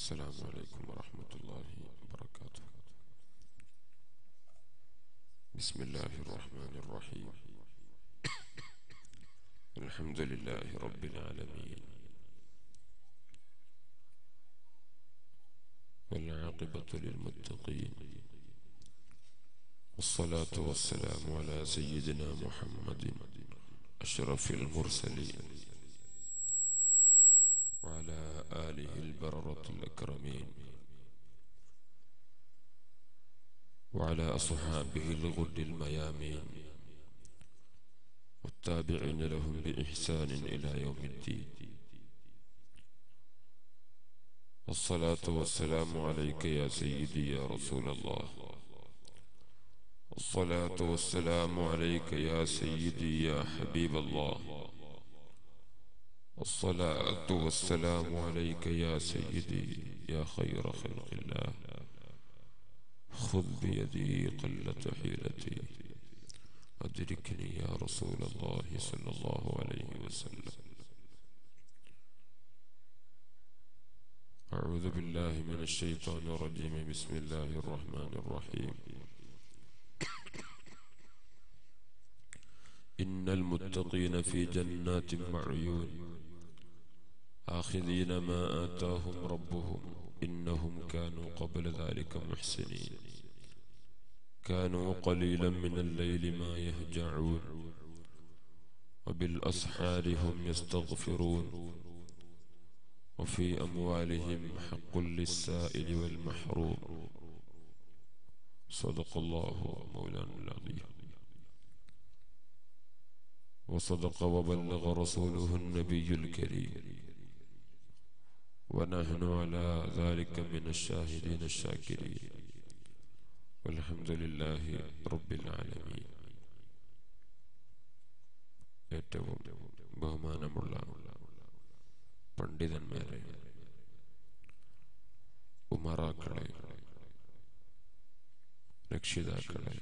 السلام عليكم ورحمة الله وبركاته بسم الله الرحمن الرحيم الحمد لله رب العالمين والعاقبة للمتقين والصلاة والسلام على سيدنا محمد أشرف المرسلين وعلى آله البررة الأكرمين وعلى أصحابه الغد الميامين والتابعين لهم بإحسان إلى يوم الدين والصلاة والسلام عليك يا سيدي يا رسول الله الصلاة والسلام عليك يا سيدي يا حبيب الله الصلاة والسلام عليك يا سيدي يا خير خلق الله خذ بيدي قلة حيلتي أدركني يا رسول الله صلى الله عليه وسلم أعوذ بالله من الشيطان الرجيم بسم الله الرحمن الرحيم إن المتقين في جنات وعيون آخذين ما آتاهم ربهم إنهم كانوا قبل ذلك محسنين كانوا قليلا من الليل ما يهجعون وبالأسحار هم يستغفرون وفي أموالهم حق للسائل والمحروم صدق الله مولانا العظيم وصدق وبلغ رسوله النبي الكريم ونحن على ذلك من الشاهدين الشاكرين والحمد لله رب العالمين ഏറ്റവും ബഹുമാനമുള്ള പണ്ഡിതന്മാരെ ഉമറാക്കളെ രക്ഷിതാക്കളെ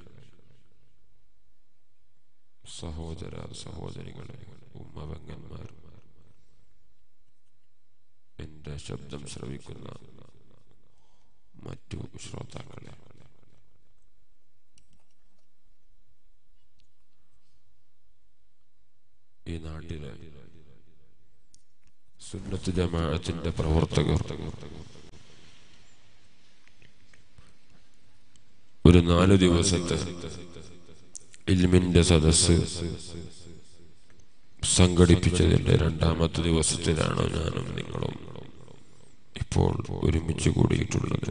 സഹോദര സഹോദരികളെ ഉമ്മവങ്ങന്മാർ എന്റെ ശബ്ദം ശ്രവിക്കുന്ന മറ്റു ശ്രോതാക്കളെ ഈ നാട്ടിലെ സുന്നത്ത് ജമാഅത്തിന്റെ പ്രവർത്തകർ ഒരു നാലു ദിവസത്തെ ഇൽമിന്റെ സദസ് സംഘടിപ്പിച്ചതിന്റെ രണ്ടാമത്തെ ദിവസത്തിലാണ് ഞാനും നിങ്ങളും ഇപ്പോൾ ഒരുമിച്ച് കൂടിയിട്ടുള്ളത്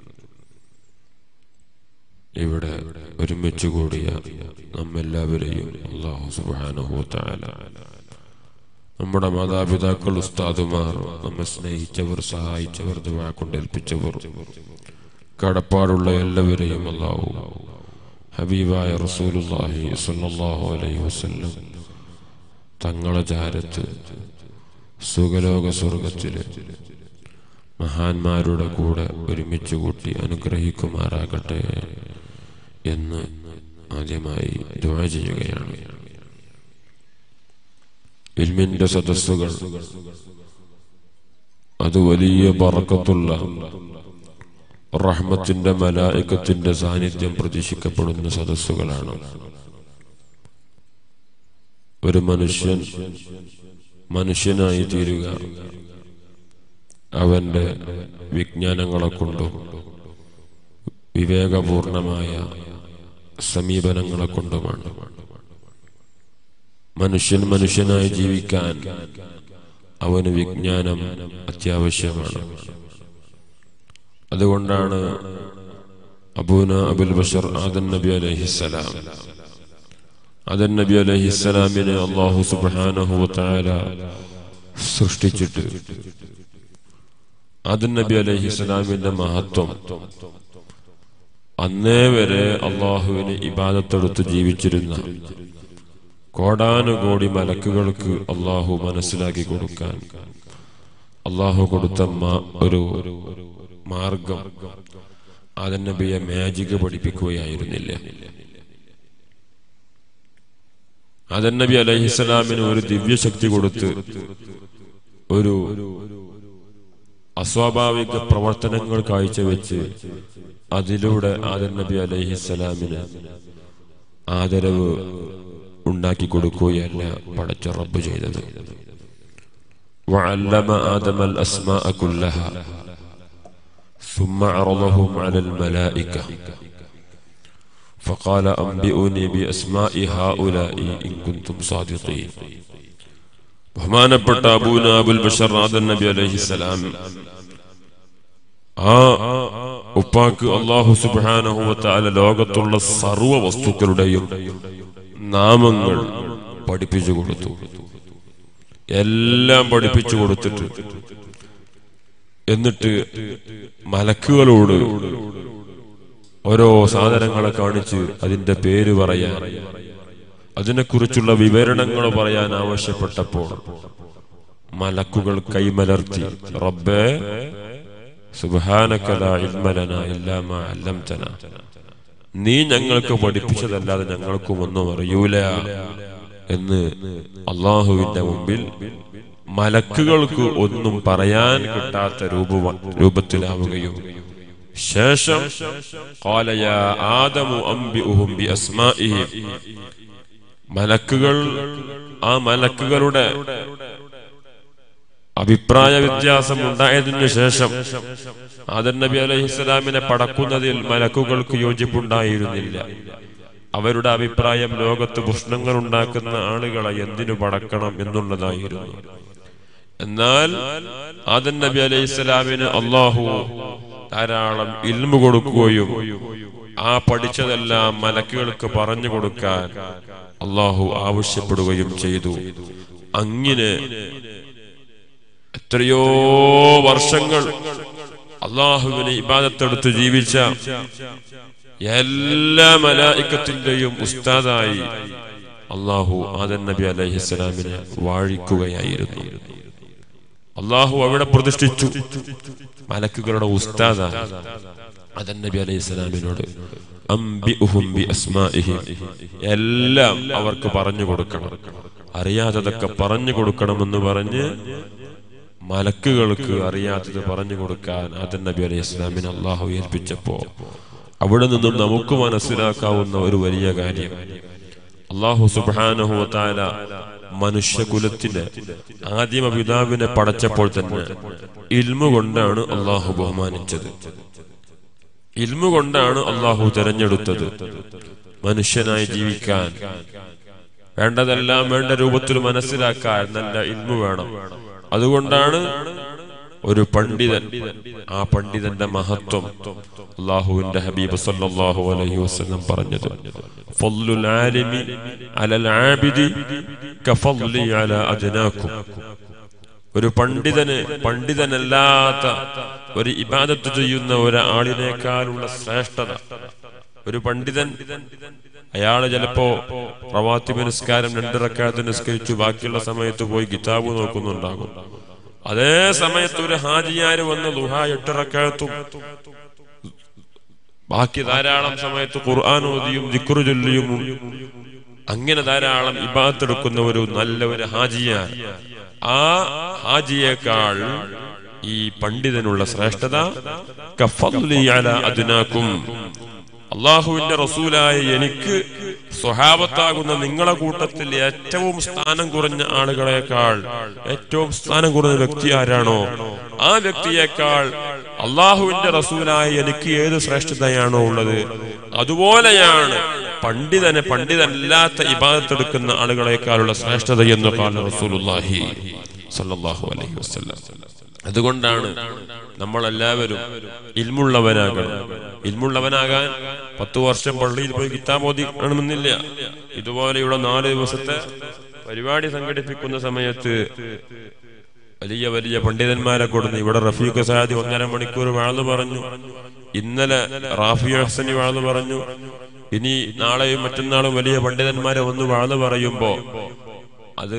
ഇവിടെ ഒരുമിച്ച് കൂടിയ നമ്മെല്ലാവരെയും അള്ളാഹു സുബാനുഭൂത്താല നമ്മുടെ മാതാപിതാക്കൾ ഉസ്താദുമാർ നമ്മെ സ്നേഹിച്ചവർ സഹായിച്ചവർ ദുവാ കൊണ്ടേൽപ്പിച്ചവർ കടപ്പാടുള്ള എല്ലാവരെയും അള്ളാഹു ഹബീബായ റസൂലുല്ലാഹി സല്ലല്ലാഹു അലൈഹി വസല്ലം തങ്ങളെ ചാരത്ത് സുഖലോക സ്വർഗത്തില് മഹാന്മാരുടെ കൂടെ ഒരുമിച്ച് കൂട്ടി അനുഗ്രഹിക്കുമാറാകട്ടെ എന്ന് ആദ്യമായി ദുആ ചെയ്യുകയാണ് ഇൽമിന്റെ സദസ്സുകൾ അത് വലിയ പറക്കത്തുള്ള റഹ്മത്തിന്റെ മലായിക്കത്തിന്റെ സാന്നിധ്യം പ്രതീക്ഷിക്കപ്പെടുന്ന സദസ്സുകളാണ് ഒരു മനുഷ്യൻ മനുഷ്യനായി തീരുക അവന്റെ വിജ്ഞാനങ്ങളെ കൊണ്ടും വിവേകപൂർണമായ സമീപനങ്ങളെ കൊണ്ടുമാണ് മനുഷ്യൻ മനുഷ്യനായി ജീവിക്കാൻ അവന് വിജ്ഞാനം അത്യാവശ്യമാണ് അതുകൊണ്ടാണ് അബൂന അബുൽ ബഷർ ആദൻ നബി അലഹിസലാം ആദൻ നബി അലഹിസലാമിനെ അള്ളാഹു സുബാനഹു താല സൃഷ്ടിച്ചിട്ട് ആദൻ നബി അലഹിസലാമിന്റെ മഹത്വം അന്നേ വരെ അള്ളാഹുവിന് ഇബാദത്തെടുത്ത് ജീവിച്ചിരുന്ന കോടാനുകോടി മലക്കുകൾക്ക് അള്ളാഹു മനസ്സിലാക്കി കൊടുക്കാൻ അള്ളാഹു കൊടുത്ത ഒരു മാർഗം ആദൻ നബിയെ മാജിക് പഠിപ്പിക്കുകയായിരുന്നില്ല ആദൻ നബി അലഹിസ്സലാമിന് ഒരു ദിവ്യശക്തി കൊടുത്ത് ഒരു അസ്വാഭാവിക പ്രവർത്തനങ്ങൾ കാഴ്ചവെച്ച് അതിലൂടെ ആദർ നബി അലൈഹിസ്സലാമിന് ആദരവ് ഉണ്ടാക്കി കൊടുക്കുകയല്ല പടച്ച റബ്ബ് ചെയ്തത് وعلم آدم الأسماء كلها ثم عرضهم على الملائكة فقال أنبئوني بأسماء هؤلاء إن كنتم صادقين ബഹുമാനപ്പെട്ട അബൂന അബുൽ ബഷർ ആദൻ നബി അലൈഹിസ്സലാം ആ ഉപ്പാക്ക് അള്ളാഹു സുബ്ഹാനഹു വതആല ലോകത്തുള്ള സർവ്വ വസ്തുക്കളുടെയും നാമങ്ങൾ പഠിപ്പിച്ചു കൊടുത്തു എല്ലാം പഠിപ്പിച്ചു കൊടുത്തിട്ട് എന്നിട്ട് മലക്കുകളോട് ഓരോ സാധനങ്ങളെ കാണിച്ച് അതിന്റെ പേര് പറയാൻ അതിനെക്കുറിച്ചുള്ള വിവരണങ്ങൾ പറയാൻ ആവശ്യപ്പെട്ടപ്പോൾ മലക്കുകൾ കൈമലർത്തി റബ്ബേ സുബ്ഹാനക ലാ ഇൽമ ലനാ ഇല്ലാ മാ അല്ലംതനാ നീ ഞങ്ങൾക്ക് പഠിപ്പിച്ചതല്ലാതെ ഞങ്ങൾക്കും ഒന്നും അറിയൂല എന്ന് അള്ളാഹുവിന്റെ മുമ്പിൽ മലക്കുകൾക്ക് ഒന്നും പറയാൻ കിട്ടാത്ത രൂപ രൂപത്തിലാവുകയും ശേഷം قال يا آدم أنبئهم بأسمائهم മലക്കുകൾ ആ മലക്കുകളുടെ അഭിപ്രായ വ്യത്യാസം ഉണ്ടായതിനു ശേഷം ആദൻ നബി അലൈഹിസ്സലാമിനെ പടക്കുന്നതിൽ മലക്കുകൾക്ക് യോജിപ്പുണ്ടായിരുന്നില്ല അവരുടെ അഭിപ്രായം ലോകത്ത് പ്രശ്നങ്ങൾ ഉണ്ടാക്കുന്ന ആളുകളെ എന്തിനു പടക്കണം എന്നുള്ളതായിരുന്നു എന്നാൽ ആദൻ നബി അലൈഹിസ്സലാമിന് അള്ളാഹു ധാരാളം ഇൽമു കൊടുക്കുകയും ആ പഠിച്ചതെല്ലാം മലക്കുകൾക്ക് പറഞ്ഞു കൊടുക്കാൻ അള്ളാഹു ആവശ്യപ്പെടുകയും ചെയ്തു അങ്ങനെ എത്രയോ വർഷങ്ങൾ അള്ളാഹുവിനെ ഇബാദത്തെടുത്ത് ജീവിച്ച എല്ലാ മലായിക്കത്തിന്റെയും ഉസ്താദായി അള്ളാഹു ആദൻ നബി അലൈഹിസ്സലാമിനെ വാഴിക്കുകയായിരുന്നു അള്ളാഹു അവിടെ പ്രതിഷ്ഠിച്ചു മലക്കുകളുടെ ഉസ്താദായി ആദൻ നബി അലൈഹി സ്വലാമിനോട് എല്ലാം അവർക്ക് പറഞ്ഞു കൊടുക്കണം അറിയാത്തതൊക്കെ പറഞ്ഞു കൊടുക്കണമെന്ന് പറഞ്ഞ് മലക്കുകൾക്ക് അറിയാത്തത് പറഞ്ഞു കൊടുക്കാൻ ആദൻ നബി അലൈഹി ഇസ്ലാമിനെ അള്ളാഹു ഏൽപ്പിച്ചപ്പോ അവിടെ നിന്നും നമുക്ക് മനസ്സിലാക്കാവുന്ന ഒരു വലിയ കാര്യം അള്ളാഹു സുബാനഹുല മനുഷ്യകുലത്തിന്റെ ആദ്യമ പിതാവിനെ പടച്ചപ്പോൾ തന്നെ ഇൽമു കൊണ്ടാണ് അള്ളാഹു ബഹുമാനിച്ചത് ഇൽമു കൊണ്ടാണ് അള്ളാഹു തെരഞ്ഞെടുത്തത് മനുഷ്യനായി ജീവിക്കാൻ വേണ്ടതെല്ലാം വേണ്ട രൂപത്തിൽ മനസ്സിലാക്കാൻ നല്ല ഇൽമു വേണം അതുകൊണ്ടാണ് ഒരു പണ്ഡിതൻ ആ പണ്ഡിതന്റെ മഹത്വം അള്ളാഹുവിന്റെ ഹബീബ് സല്ലല്ലാഹു അലൈഹി വസല്ലം പറഞ്ഞത് ഫضലുൽ ആലിമി അലൽ ആബിദി കഫضലി അല അദ്നാകും ഒരു പണ്ഡിതന് പണ്ഡിതനല്ലാത്ത ഒരു ഇബാദത്ത് ചെയ്യുന്ന ഒരാളിനേക്കാളുള്ള ശ്രേഷ്ഠത ഒരു പണ്ഡിതൻ അയാള് ചിലപ്പോ പ്രവാത്തിബ് നിസ്കാരം രണ്ടിറക്കാലത്ത് നിസ്കരിച്ചു ബാക്കിയുള്ള സമയത്ത് പോയി കിതാബ് നോക്കുന്നുണ്ടാകും അതേ സമയത്ത് ഒരു ഹാജിയാര് വന്ന് ലുഹ എട്ടിറക്കാലത്തും ബാക്കി ധാരാളം സമയത്ത് ഖുർആൻ ഓതിയും ദിക്റു ചൊല്ലിയും അങ്ങനെ ധാരാളം ഇബാത്തെടുക്കുന്ന ഒരു നല്ല ഒരു ഹാജിയാർ ആ ഹാജിയേക്കാൾ ഈ പണ്ഡിതനുള്ള ശ്രേഷ്ഠത കഫദ്ലി അലാ അദ്നാകും അള്ളാഹുവിന്റെ റസൂലായ എനിക്ക് സ്വഹാബത്താകുന്ന നിങ്ങളെ കൂട്ടത്തിൽ ഏറ്റവും സ്ഥാനം കുറഞ്ഞ ആളുകളെക്കാൾ ഏറ്റവും സ്ഥാനം കുറഞ്ഞ വ്യക്തി ആരാണോ ആ വ്യക്തിയേക്കാൾ അള്ളാഹുവിന്റെ റസൂലായ എനിക്ക് ഏത് ശ്രേഷ്ഠതയാണോ ഉള്ളത് അതുപോലെയാണ് പണ്ഡിതനെ പണ്ഡിതല്ലാത്ത ഇബാദത്തെടുക്കുന്ന ആളുകളെക്കാളുള്ള ശ്രേഷ്ഠത എന്ന് കാല റസൂലുല്ലാഹി സല്ലല്ലാഹു അലൈഹി വസല്ലം അതുകൊണ്ടാണ് നമ്മൾ എല്ലാവരും ഇൽമുള്ളവനാകണം ഇൽമുള്ളവനാകാൻ പത്തു വർഷം പള്ളിയിൽ പോയി കിതാബോധി ആണെന്നില്ല ഇതുപോലെയുള്ള നാല് ദിവസത്തെ പരിപാടി സംഘടിപ്പിക്കുന്ന സമയത്ത് വലിയ വലിയ പണ്ഡിതന്മാരെ കൊടുന്ന് ഇവിടെ റഫീഖ് സാദി ഒന്നര മണിക്കൂർ വാഴ്ന്നു പറഞ്ഞു ഇന്നലെ റാഫി ഹസനി വാഴ്ന്നു പറഞ്ഞു ഇനി നാളെയും മറ്റന്നാളും വലിയ പണ്ഡിതന്മാരെ ഒന്ന് വാഴ്ന്നു പറയുമ്പോ അത്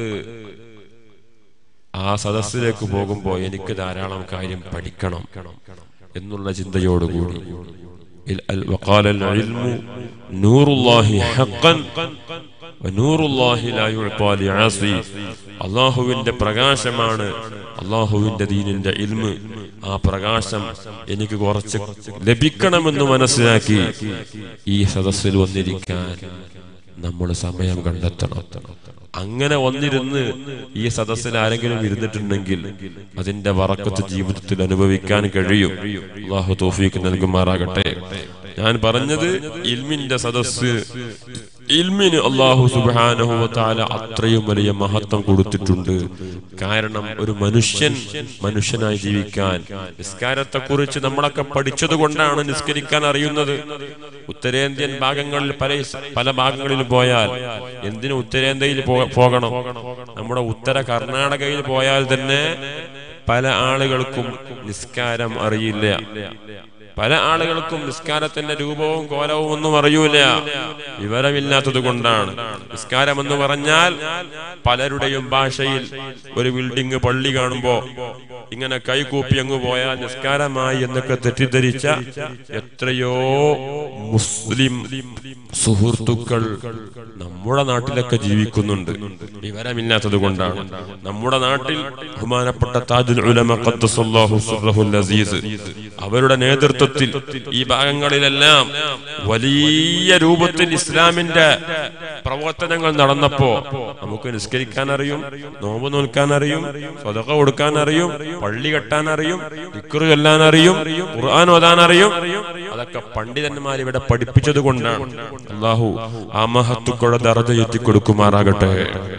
ആ സദസ്സിലേക്ക് പോകുമ്പോൾ എനിക്ക് ധാരാളം കാര്യം പഠിക്കണം എന്നുള്ള ചിന്തയോടുകൂടി وقال العلم نور الله حقا ونور الله لا يعطى لعاصي അള്ളാഹുവിന്റെ പ്രകാശമാണ് അള്ളാഹുവിന്റെ ദീനിന്റെ ഇൽമ് ആ പ്രകാശം എനിക്ക് കുറച്ച് ലഭിക്കണമെന്ന് മനസ്സിലാക്കി ഈ സദസ്സിൽ വന്നിരിക്കാൻ നമ്മൾ സമയം കണ്ടെത്തണം അങ്ങനെ വന്നിരുന്ന് ഈ സദസ്സിൽ ആരെങ്കിലും ഇരുന്നിട്ടുണ്ടെങ്കിൽ അതിന്റെ വറക്കത്ത് ജീവിതത്തിൽ അനുഭവിക്കാൻ കഴിയും അള്ളാഹു തോഫീക്ക് നൽകുമാറാകട്ടെ ഞാൻ പറഞ്ഞത് ഇൽമിന്റെ സദസ്സ് ഇൽമിന് അള്ളാഹു സുബാനഹുവത്താല അത്രയും വലിയ മഹത്വം കൊടുത്തിട്ടുണ്ട് കാരണം ഒരു മനുഷ്യൻ മനുഷ്യനായി ജീവിക്കാൻ നിസ്കാരത്തെ കുറിച്ച് നമ്മളൊക്കെ പഠിച്ചത് കൊണ്ടാണ് നിസ്കരിക്കാൻ അറിയുന്നത് ഉത്തരേന്ത്യൻ ഭാഗങ്ങളിൽ പല പല ഭാഗങ്ങളിൽ പോയാൽ എന്തിനു ഉത്തരേന്ത്യയിൽ പോ- പോകണം നമ്മുടെ ഉത്തര കർണാടകയിൽ പോയാൽ തന്നെ പല ആളുകൾക്കും നിസ്കാരം അറിയില്ല പല ആളുകൾക്കും നിസ്കാരത്തിന്റെ രൂപവും കോലവും ഒന്നും അറിയൂല വിവരമില്ലാത്തത് കൊണ്ടാണ് നിസ്കാരം എന്ന് പറഞ്ഞാൽ പലരുടെയും ഭാഷയിൽ ഒരു ബിൽഡിംഗ് പള്ളി കാണുമ്പോ ഇങ്ങനെ കൈകൂപ്പി അങ്ങ് പോയാൽ നിസ്കാരമായി എന്നൊക്കെ തെറ്റിദ്ധരിച്ച എത്രയോ മുസ്ലിം സുഹൃത്തുക്കൾ നമ്മുടെ നാട്ടിലൊക്കെ ജീവിക്കുന്നുണ്ട് വിവരമില്ലാത്തത് കൊണ്ടാണ് നമ്മുടെ നാട്ടിൽ ബഹുമാനപ്പെട്ട താജുൽ ഉലമ ഖദ്ദസല്ലാഹു സിർറഹുൽ അസീസ് അവരുടെ നേതൃത്വത്തിൽ ഈ ഭാഗങ്ങളിലെല്ലാം വലിയ രൂപത്തിൽ ഇസ്ലാമിന്റെ പ്രവർത്തനങ്ങൾ നടന്നപ്പോ നമുക്ക് നിസ്കരിക്കാൻ അറിയും നോമ്പ് നോൽക്കാൻ അറിയും സ്വതക കൊടുക്കാൻ അറിയും പള്ളി കെട്ടാൻ അറിയും ദിക്റ് ചൊല്ലാൻ അറിയും ഖുർആൻ ഓതാൻ അറിയും അതൊക്കെ പണ്ഡിതന്മാർ ഇവിടെ പഠിപ്പിച്ചത് കൊണ്ടാണ് അള്ളാഹു ആ മഹത്തുക്കളുടെ ദർജ എത്തിക്കൊടുക്കുമാറാകട്ടെ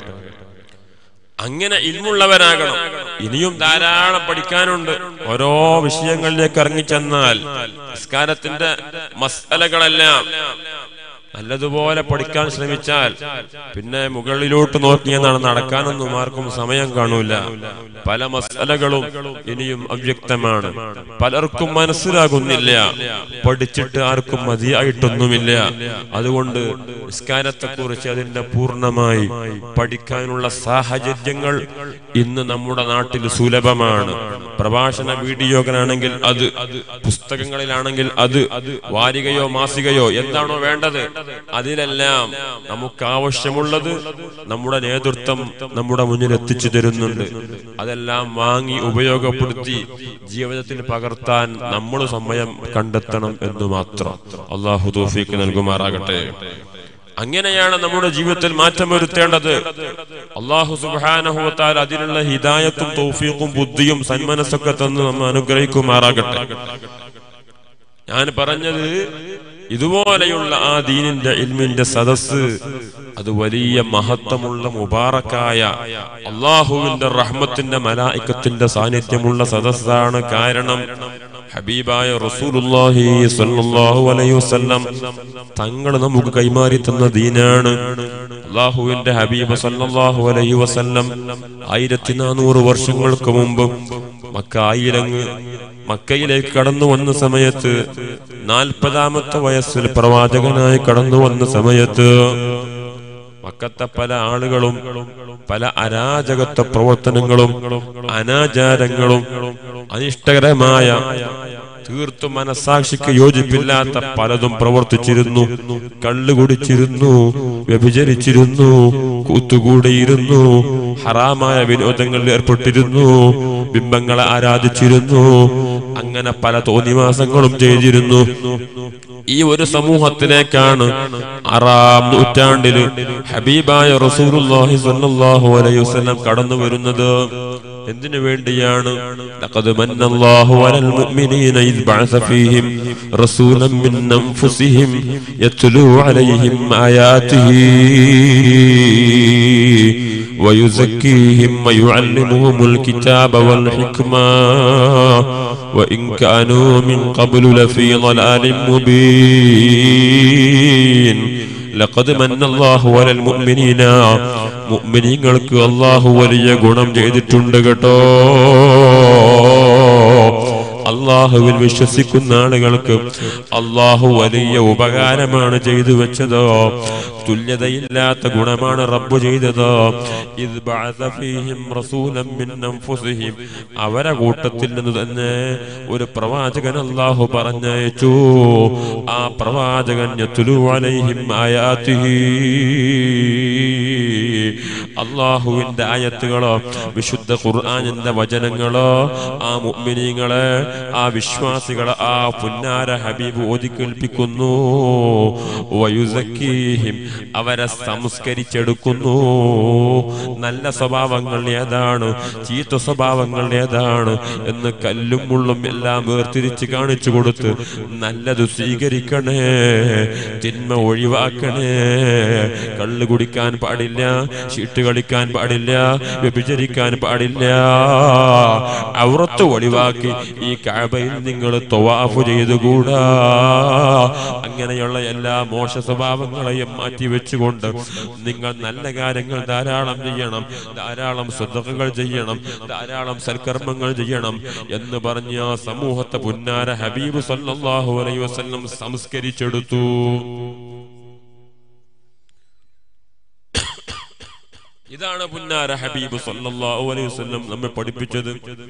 അങ്ങനെ ഇൽമുള്ളവരാകണം ഇനിയും ധാരാളം പഠിക്കാനുണ്ട് ഓരോ വിഷയങ്ങളിലേക്ക് ഇറങ്ങിച്ചെന്നാൽ നിസ്കാരത്തിന്റെ മസലകളെല്ലാം നല്ലതുപോലെ പഠിക്കാൻ ശ്രമിച്ചാൽ പിന്നെ മുകളിലോട്ട് നോക്കിയെന്നാണ് നടക്കാനൊന്നും ആർക്കും സമയം കാണൂല പല മസലകളും ഇനിയും അവ്യക്തമാണ് പലർക്കും മനസ്സിലാകുന്നില്ല പഠിച്ചിട്ട് ആർക്കും മതിയായിട്ടൊന്നുമില്ല അതുകൊണ്ട് നിസ്കാരത്തെ കുറിച്ച് അതിന്റെ പൂർണ്ണമായി പഠിക്കാനുള്ള സാഹചര്യങ്ങൾ ഇന്ന് നമ്മുടെ നാട്ടിൽ സുലഭമാണ് പ്രഭാഷണ വീഡിയോകളാണെങ്കിൽ അത് പുസ്തകങ്ങളിലാണെങ്കിൽ അത് വാരികയോ മാസികയോ എന്താണോ വേണ്ടത് അതിലെല്ലാം നമുക്ക് ആവശ്യമുള്ളത് നമ്മുടെ നേതൃത്വം നമ്മുടെ മുന്നിൽ എത്തിച്ചു തരുന്നുണ്ട് അതെല്ലാം വാങ്ങി ഉപയോഗപ്പെടുത്തി ജീവിതത്തിൽ പകർത്താൻ നമ്മൾ സമയം കണ്ടെത്തണം എന്ന് മാത്രം അള്ളാഹു തൗഫീഖ് നൽകുമാറാകട്ടെ അങ്ങനെയാണ് നമ്മുടെ ജീവിതത്തിൽ മാറ്റം വരുത്തേണ്ടത് അള്ളാഹു സുബാനഹുത്താൽ അതിനുള്ള ഹിദായത്തും തൗഫീഖും ബുദ്ധിയും സന്മനസ്സൊക്കെ തന്ന് നമ്മെ അനുഗ്രഹിക്കുമാറാകട്ടെ ഞാൻ പറഞ്ഞത് ഇതുപോലെയുള്ള ആ ദീനിന്റെ ഇൽമിന്റെ സദസ് അത് വലിയ മഹത്വമുള്ള മുബാറക്കായ അള്ളാഹുവിന്റെ റഹ്മത്തിന്റെ മലായിക്കത്തിന്റെ സാന്നിധ്യമുള്ള സദസ്സാണ് കാരണം ഹബീബായ റസൂലുള്ളാഹി സ്വല്ലല്ലാഹു അലൈഹി വസല്ലം തങ്ങൾ നമുക്ക് കൈമാറി തന്ന ദീനാണ് അള്ളാഹുവിന്റെ ഹബീബ് സല്ലല്ലാഹു അലൈഹി വസല്ലം ആയിരത്തി നാനൂറ് വർഷങ്ങൾക്ക് മുമ്പ് മക്കായിലങ്ങ് മക്കയിലേക്ക് കടന്നു വന്ന സമയത്ത് നാൽപ്പതാമത്തെ വയസ്സിൽ പ്രവാചകനായി കടന്നു വന്ന സമയത്ത് മക്കത്തെ പല ആളുകളും പല അരാജകത്വ പ്രവർത്തനങ്ങളും അനാചാരങ്ങളും അനിഷ്ടകരമായ തീർത്തും മനസാക്ഷിക്ക് യോജിപ്പില്ലാത്ത പലതും പ്രവർത്തിച്ചിരുന്നു കള്ളു കുടിച്ചിരുന്നു വ്യഭിചരിച്ചിരുന്നു കൂത്തുകൂടിയിരുന്നു ഹറാമായ വിനോദങ്ങളിൽ ഏർപ്പെട്ടിരുന്നു ബിംബങ്ങളെ ആരാധിച്ചിരുന്നു അങ്ങനെ പല തോന്നിവാസങ്ങളും ചെയ്തിരുന്നു ഈ ഒരു സമൂഹത്തിലേക്കാണ് ആറാം നൂറ്റാണ്ടില് ഹബീബായ റസൂലുള്ളാഹി സ്വല്ലല്ലാഹു അലൈഹി വസല്ലം കടന്നു വരുന്നത് എന്തിനു വേണ്ടിയാണ് ലഖദ് മന്നല്ലാഹു അലൽ മുഅ്മിനീന ഇദ് ബഅസ ഫീഹിം റസൂലൻ മിൻ അൻഫുസിഹിം യത്ലൂ അലൈഹിം ആയാതിഹി ويزكيهم ويعلمهم الكتاب والحكمة وإن كانوا من قبل لفي ضلال مبين لقد من الله على المؤمنين മുഅ്മിനീങ്ങൾക്ക് അള്ളാഹു വലിയ ഗുണം ചെയ്തിട്ടുണ്ട് കേട്ടോ അള്ളാഹുവിൽ വിശ്വസിക്കുന്ന ആളുകൾക്ക് അള്ളാഹു വലിയ ഉപകാരമാണ് ചെയ്തു വെച്ചത് തുല്യതയില്ലാത്ത ഗുണമാണ് റബ്ബ് ചെയ്തത് ഇത് ബഅസ ഫീഹിം റസൂലൻ മിൻ അൻഫുസിഹിം അവരെ കൂട്ടത്തിൽ നിന്ന് തന്നെ ഒരു പ്രവാചകൻ അള്ളാഹു പറഞ്ഞയച്ചു ആ പ്രവാചകൻ യത്ലു അലൈഹിം ആയാതിഹി അള്ളാഹുവിന്റെ ആയത്തുകളോ വിശുദ്ധ ഖുർആാനിന്റെ വചനങ്ങളോ ആ മുഅ്മിനീങ്ങളെ ആ വിശ്വാസികളെ ആ പുന്നാര ഹബീബ് ഓതി കേൾപ്പിക്കുന്നു വയുസക്കീഹിം അവരെ സംസ്കരിച്ചെടുക്കുന്നു നല്ല സ്വഭാവങ്ങൾ ഏതാണ് ചീത്ത സ്വഭാവങ്ങൾ ഏതാണ് എന്ന് കല്ലും മുള്ളും എല്ലാം വേർതിരിച്ച് കാണിച്ചു കൊടുത്ത് നല്ലത് സ്വീകരിക്കണേ തിന്മ ഒഴിവാക്കണേ കള്ള് കുടിക്കാൻ പാടില്ല ചീട്ട് കളിക്കാൻ പാടില്ല വ്യഭിചരിക്കാൻ പാടില്ല ഔറത്ത് ഒഴിവാക്കി ഈ കാബയിൽ നിങ്ങൾ തൊവാഫ് ചെയ്തുകൂടാ അങ്ങനെയുള്ള എല്ലാ മോശ സ്വഭാവങ്ങളെയും മാറ്റി വെച്ചുകൊണ്ട് നിങ്ങൾ നല്ല കാര്യങ്ങൾ ധാരാളം ചെയ്യണം ധാരാളം സ്വതകൾ ചെയ്യണം ധാരാളം സൽക്കർമ്മങ്ങൾ ചെയ്യണം എന്ന് പറഞ്ഞ ആ സമൂഹത്തെ പുന്നാര ഹബീബ് സല്ലല്ലാഹു അലൈഹി വസല്ലം സംസ്കരിച്ചെടുത്തു ഇതാണ് പുന്നാര ഹബീബ് സല്ലല്ലാഹു അലൈഹി വസല്ലം നമ്മെ പഠിപ്പിച്ചത്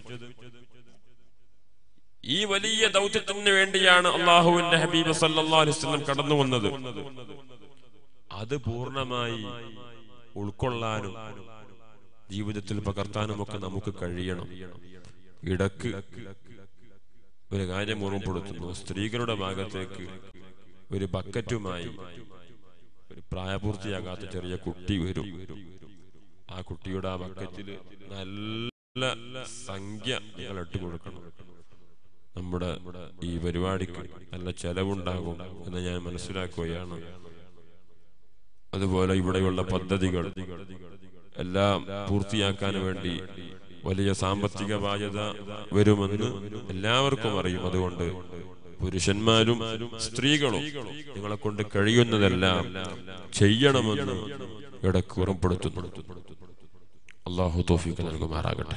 ഈ വലിയ ദൗത്യത്തിന് വേണ്ടിയാണ് അള്ളാഹുവിന്റെ ഹബീബ് സല്ലല്ലാഹു അലൈഹി വസല്ലം കടന്നു വന്നത് അത് പൂർണ്ണമായി ഉൾക്കൊള്ളാനും ജീവിതത്തിൽ പകർത്താനും ഒക്കെ നമുക്ക് കഴിയണം ഇടക്ക് ഒരു കാര്യം ഓർമ്മപ്പെടുത്തുന്നു സ്ത്രീകളുടെ ഭാഗത്തേക്ക് ഒരു ബക്കറ്റുമായി ഒരു പ്രായപൂർത്തിയാകാത്ത ചെറിയ കുട്ടി വരും ആ കുട്ടിയുടെ ആ ബക്കറ്റിൽ നല്ല സംഖ്യ നിങ്ങൾ ഇട്ട് കൊടുക്കണം നമ്മുടെ ഈ പരിപാടിക്ക് നല്ല ചെലവുണ്ടാകും എന്ന് ഞാൻ മനസ്സിലാക്കുകയാണ് അതുപോലെ ഇവിടെയുള്ള പദ്ധതികൾ എല്ലാം പൂർത്തിയാക്കാൻ വേണ്ടി വലിയ സാമ്പത്തിക ബാധ്യത വരുമെന്ന് എല്ലാവർക്കും അറിയും അതുകൊണ്ട് പുരുഷന്മാരും സ്ത്രീകളും നിങ്ങളെ കൊണ്ട് കഴിയുന്നതെല്ലാം ചെയ്യണമെന്ന് ഇടക്ക് ഉറപ്പെടുത്തുന്നു അള്ളാഹു തോഫിക്ക് നൽകുമാറാകട്ടെ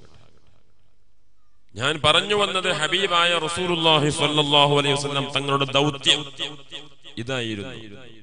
ഞാൻ പറഞ്ഞു വന്നത് ഹബീബായ റസൂലുള്ളാഹി സ്വല്ലല്ലാഹു അലൈഹി വസല്ലം തങ്ങളുടെ ദൗത്യം ഇതായിരുന്നു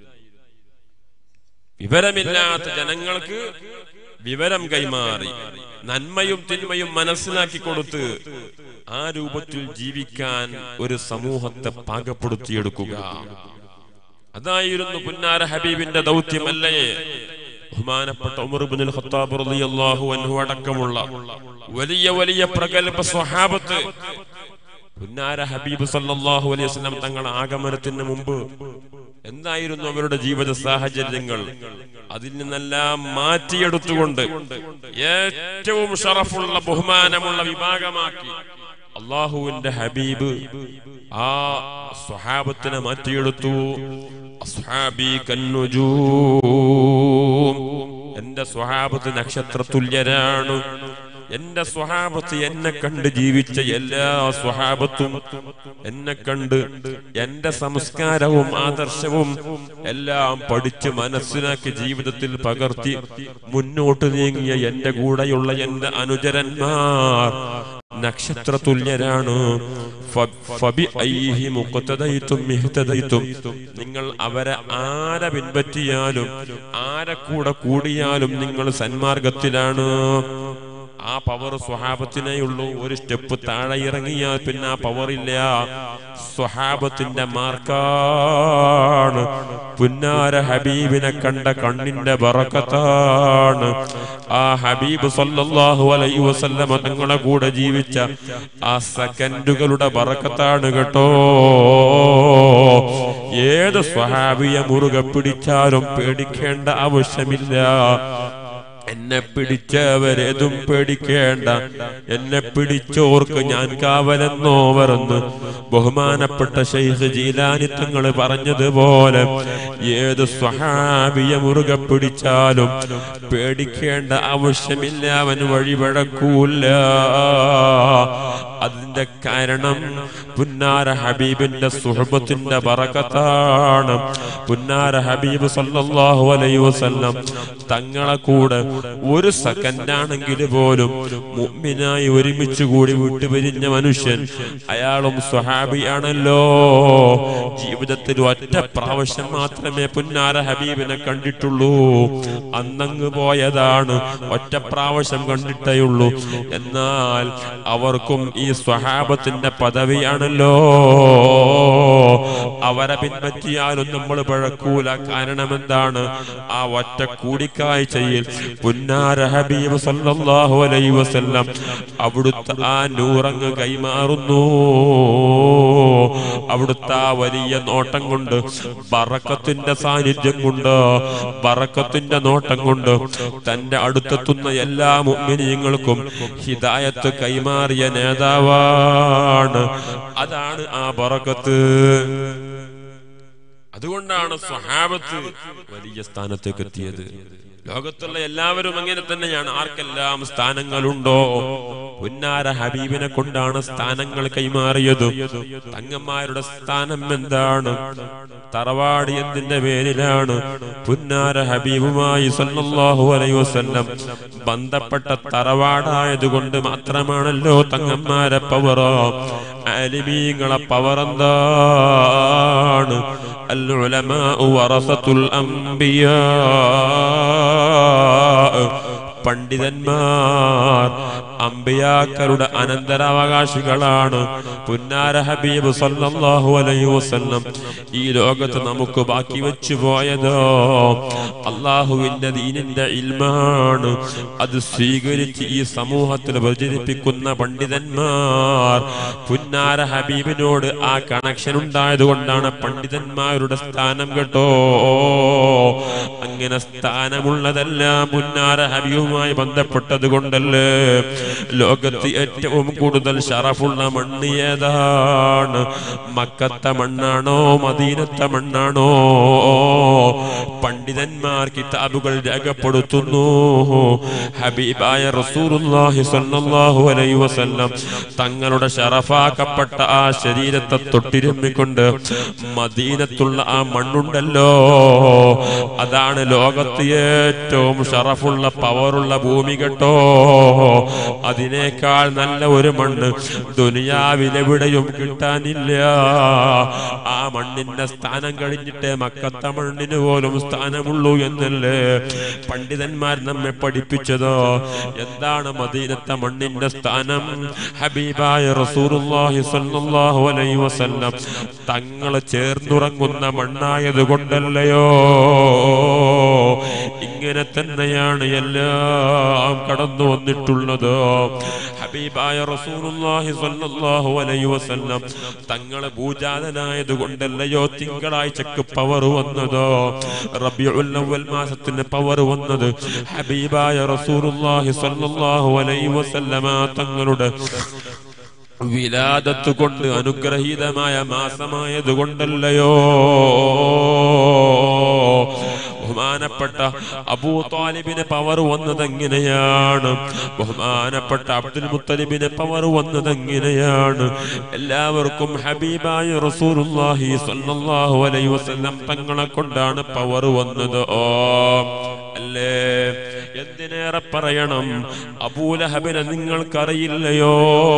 വിവരമില്ലാത്ത ജനങ്ങൾക്ക് വിവരം കൈമാറി നന്മയും തിന്മയും മനസ്സിലാക്കി കൊടുത്ത് ആ രൂപത്തിൽ ജീവിക്കാൻ ഒരു സമൂഹത്തെ പാകപ്പെടുത്തിയെടുക്കുക അതായിരുന്നു പുന്നാര ഹബീബിന്റെ ദൗത്യമല്ലേ ബഹുമാനപ്പെട്ട ഉമർ ഇബ്നുൽ ഖത്താബ് റളിയല്ലാഹു അൻഹു അടക്കമുള്ള വലിയ വലിയ പ്രഗത്ഭ സ്വഹാബത്ത് പുന്നാര ഹബീബ് സല്ലല്ലാഹു അലൈഹി വസല്ലം തങ്ങളുടെ ആഗമനത്തിന് മുമ്പ് എന്തായിരുന്നു അവരുടെ ജീവിത സാഹചര്യങ്ങൾ അതിൽ നിന്നെല്ലാം മാറ്റിയെടുത്തുകൊണ്ട് ഏറ്റവും ഷറഫുള്ള ബഹുമാനമുള്ള വിഭാഗമാക്കി അള്ളാഹുവിന്റെ ഹബീബ് ആ സ്വഹാബത്തിനെ മാറ്റിയെടുത്തു അസ്ഹാബി കന്നുജൂം എന്റെ സ്വഹാബത്ത് നക്ഷത്ര തുല്യരാണ് എന്റെ സ്വഹാബത്ത് എന്നെ കണ്ട് ജീവിച്ച എല്ലാ സ്വഹാബത്തും എന്നെ കണ്ട് എന്റെ സംസ്കാരവും ആദർശവും എല്ലാം പഠിച്ച് മനസ്സിലാക്കി ജീവിതത്തിൽ പകർത്തി മുന്നോട്ട് നീങ്ങിയ എന്റെ കൂടെയുള്ള എന്റെ അനുചരന്മാർ നക്ഷത്ര തുല്യരാണ് നിങ്ങൾ അവരെ ആരെ പിൻപറ്റിയാലും ആരെ കൂടെ കൂടിയാലും നിങ്ങൾ സന്മാർഗത്തിലാണ് ആ പവർ സ്വഹാബത്തിനേയുള്ളൂ ഒരു സ്റ്റെപ്പ് താഴെ ഇറങ്ങിയാൽ പിന്നെ ആ പവർ ഇല്ല സ്വഹാബത്തിന്റെ മാർക്കാണ് പുന്നാര ഹബീബിനെ കണ്ട കണ്ണിന്റെ ബറക്കത്താണ് ആ ഹബീബ് സല്ലല്ലാഹു അലൈഹി വസല്ലമ തങ്ങളെ കൂടെ ജീവിച്ച ആ സെക്കൻഡുകളുടെ ബറക്കത്താണ് കേട്ടോ ഏത് സ്വഹാബിയെ മുറുകെ പിടിച്ചാലും പേടിക്കേണ്ട ആവശ്യമില്ല എന്നെ പിടിച്ചവരേതും പേടിക്കേണ്ട എന്നെ പിടിച്ചോർക്ക് ഞാൻ കാവലെന്നോവറന്ന് ബഹുമാനപ്പെട്ട ഷെയ്ഖ് ജീലാനി തങ്ങൾ പറഞ്ഞതുപോലെ ഏത് സ്വഹാബിയെ മുറുകെ പിടിച്ചാലും പേടിക്കേണ്ട ആവശ്യമില്ല അവൻ വഴിപഴക്കൂല അതിന്റെ കാരണം പുന്നാര ഹബീബിന്റെ സുഹബത്തിന്റെ ബറക്കത്താണ് പുന്നാര ഹബീബ് സല്ലല്ലാഹു അലൈഹി വസല്ലം തങ്ങളെ കൂടെ ഒരു സെക്കൻഡ് ആണെങ്കിൽ പോലും മുഅ്മിനായി ഒരുമിച്ച് കൂടി വിട്ടുപിരിഞ്ഞ മനുഷ്യൻ അയാളും സ്വഹാബിയാണല്ലോ ജീവിതത്തിൽ ജീവിതത്തിൽ ഒറ്റ പ്രാവശ്യം മാത്രമേ പുന്നാര ഹബീബിനെ കണ്ടിട്ടുള്ളൂ അന്നങ്ങ് പോയതാണ് ഒറ്റ പ്രാവശ്യം കണ്ടിട്ടേയുള്ളൂ എന്നാൽ അവർക്കും ഈ സ്വഹാബത്തിന്റെ പദവിയാണല്ലോ അവരെ പിൻപറ്റിയാലും നമ്മൾ പഴക്കൂല കാരണം എന്താണ് ആ ഒറ്റ കൂടിക്കാഴ്ചയിൽ പുന്നാര ഹബീബ് സല്ലല്ലാഹു അലൈഹി വസല്ലം അവിടുത്തെ ആ നൂറങ്ങ് കൈമാറുന്നു അവിടുത്തെ ആ വലിയ നോട്ടം കൊണ്ട് ബറക്കത്തിന്റെ സാന്നിധ്യം കൊണ്ട് ബറക്കത്തിന്റെ നോട്ടം കൊണ്ട് തന്റെ അടുത്തെത്തുന്ന എല്ലാ മുഅ്മിനീങ്ങൾക്കും ഹിദായത്ത് കൈമാറിയ നേതാവാണ് അതാണ് ആ ബറക്കത്ത് അതുകൊണ്ടാണ് സ്വഹാബത്ത് വലിയ സ്ഥാനത്തേക്ക് എത്തിയത് ലോകത്തുള്ള എല്ലാവരും അങ്ങനെ തന്നെയാണ് ആർക്കെല്ലാം സ്ഥാനങ്ങളുണ്ടോ പുന്നാര ഹബീബിനെ കൊണ്ടാണ് സ്ഥാനങ്ങൾ കൈമാറിയത് തങ്ങന്മാരുടെ സ്ഥാനം എന്താണ് തറവാട് എന്തിന്റെ പേരിലാണ് പുന്നാര ഹബീബുമായി സല്ലല്ലാഹു അലൈഹി വസല്ലം ബന്ധപ്പെട്ട തറവാടായതുകൊണ്ട് മാത്രമാണല്ലോ തങ്ങന്മാരെ പവറോ ആലിമീങ്ങളെ പവർ എന്താണ് العلماء ورثة الأنبياء പണ്ഡിതന്മാർ അമ്പയാക്കളുടെ അനന്തരാവകാശികളാണ് പുന്നാര ഹബീബ് സല്ലല്ലാഹു അലൈഹി വസല്ലം ഈ ലോകത്ത് നമുക്ക് ബാക്കി വെച്ചു പോയതോ അള്ളാഹുവിന്റെ ദീനിന്റെ ഇൽമാണ് അത് സ്വീകരിച്ച് ഈ സമൂഹത്തിൽ പ്രചരിപ്പിക്കുന്ന പണ്ഡിതന്മാർ പുന്നാര ഹബീബിനോട് ആ കണക്ഷൻ ഉണ്ടായത് കൊണ്ടാണ് പണ്ഡിതന്മാരുടെ സ്ഥാനം കേട്ടോ അങ്ങനെ സ്ഥാനമുള്ളതെല്ലാം പുന്നാര ഹബീബുമായി ബന്ധപ്പെട്ടത് കൊണ്ടല്ലേ ലോകത്ത് ഏറ്റവും കൂടുതൽ ഷറഫുള്ള മണ്ണ് ഏതാണ് മക്കത്തെ മണ്ണാണോ മദീനത്തെ മണ്ണാണോ പണ്ഡിതന്മാർ കിതാബുകൾ രേഖപ്പെടുത്തുന്നു ഹബീബായ റസൂലുള്ളാഹി സ്വല്ലല്ലാഹു അലൈഹി വസല്ലം തങ്ങളുടെ ഷറഫാക്കപ്പെട്ട ആ ശരീരത്തെ തൊട്ടിരുമ്മിക്കൊണ്ട് മദീനത്തുള്ള ആ മണ്ണുണ്ടല്ലോ അതാണ് ലോകത്ത് ഏറ്റവും ഷറഫുള്ള പവറുള്ള ഭൂമി കേട്ടോ അതിനേക്കാൾ നല്ല ഒരു മണ്ണ് ദുനിയാവിലെവിടെയും കിട്ടാനില്ല ആ മണ്ണിന്റെ സ്ഥാനം കഴിഞ്ഞിട്ടേ മക്കത്തെ മണ്ണിന് പോലും സ്ഥാനമുള്ളൂ എന്നല്ലേ പണ്ഡിതന്മാർ നമ്മെ പഠിപ്പിച്ചതോ എന്താണ് മദീനത്തെ മണ്ണിന്റെ സ്ഥാനം ഹബീബായ റസൂലുള്ളാഹി സ്വല്ലല്ലാഹു അലൈഹി വസല്ലം തങ്ങളെ ചേർന്നുറങ്ങുന്ന മണ്ണായത് കൊണ്ടല്ലയോ ഇങ്ങനെ തന്നെയാണ് എല്ലാം കടന്നു വന്നിട്ടുള്ളത് ഹബീബായ റസൂലുള്ളാഹി സ്വല്ലല്ലാഹു അലൈഹി വസല്ലം തങ്ങളെ ഭൂജാതനായത് കൊണ്ടല്ലയോ തിങ്കളാഴ്ചക്ക് പവർ വന്നത് റബിയുൽ അവ്വൽ മാസത്തിന് പവർ വന്നത് ഹബീബായ റസൂലുള്ളാഹി സ്വല്ലല്ലാഹു അലൈഹി വസല്ലമ തങ്ങളുടെ വിലാദത്ത് കൊണ്ട് അനുഗ്രഹീതമായ മാസമായത് കൊണ്ടല്ലയോ ബഹുമാനപ്പെട്ട അബൂ താലിബിന് പവർ വന്നത് എങ്ങനെയാണ് ബഹുമാനപ്പെട്ട അബ്ദുൽ മുത്തലിബിന് പവർ വന്നത് എങ്ങനെയാണ് എല്ലാവർക്കും ഹബീബായ റസൂലുള്ളാഹി സ്വല്ലല്ലാഹു അലൈഹി വസല്ലം തങ്ങളെ കൊണ്ടാണ് പവർ വന്നത് ഓ അല്ലേ എന്തിനേറെ പറയണം അബൂലഹബിനെ നിങ്ങൾക്കറിയില്ലയോ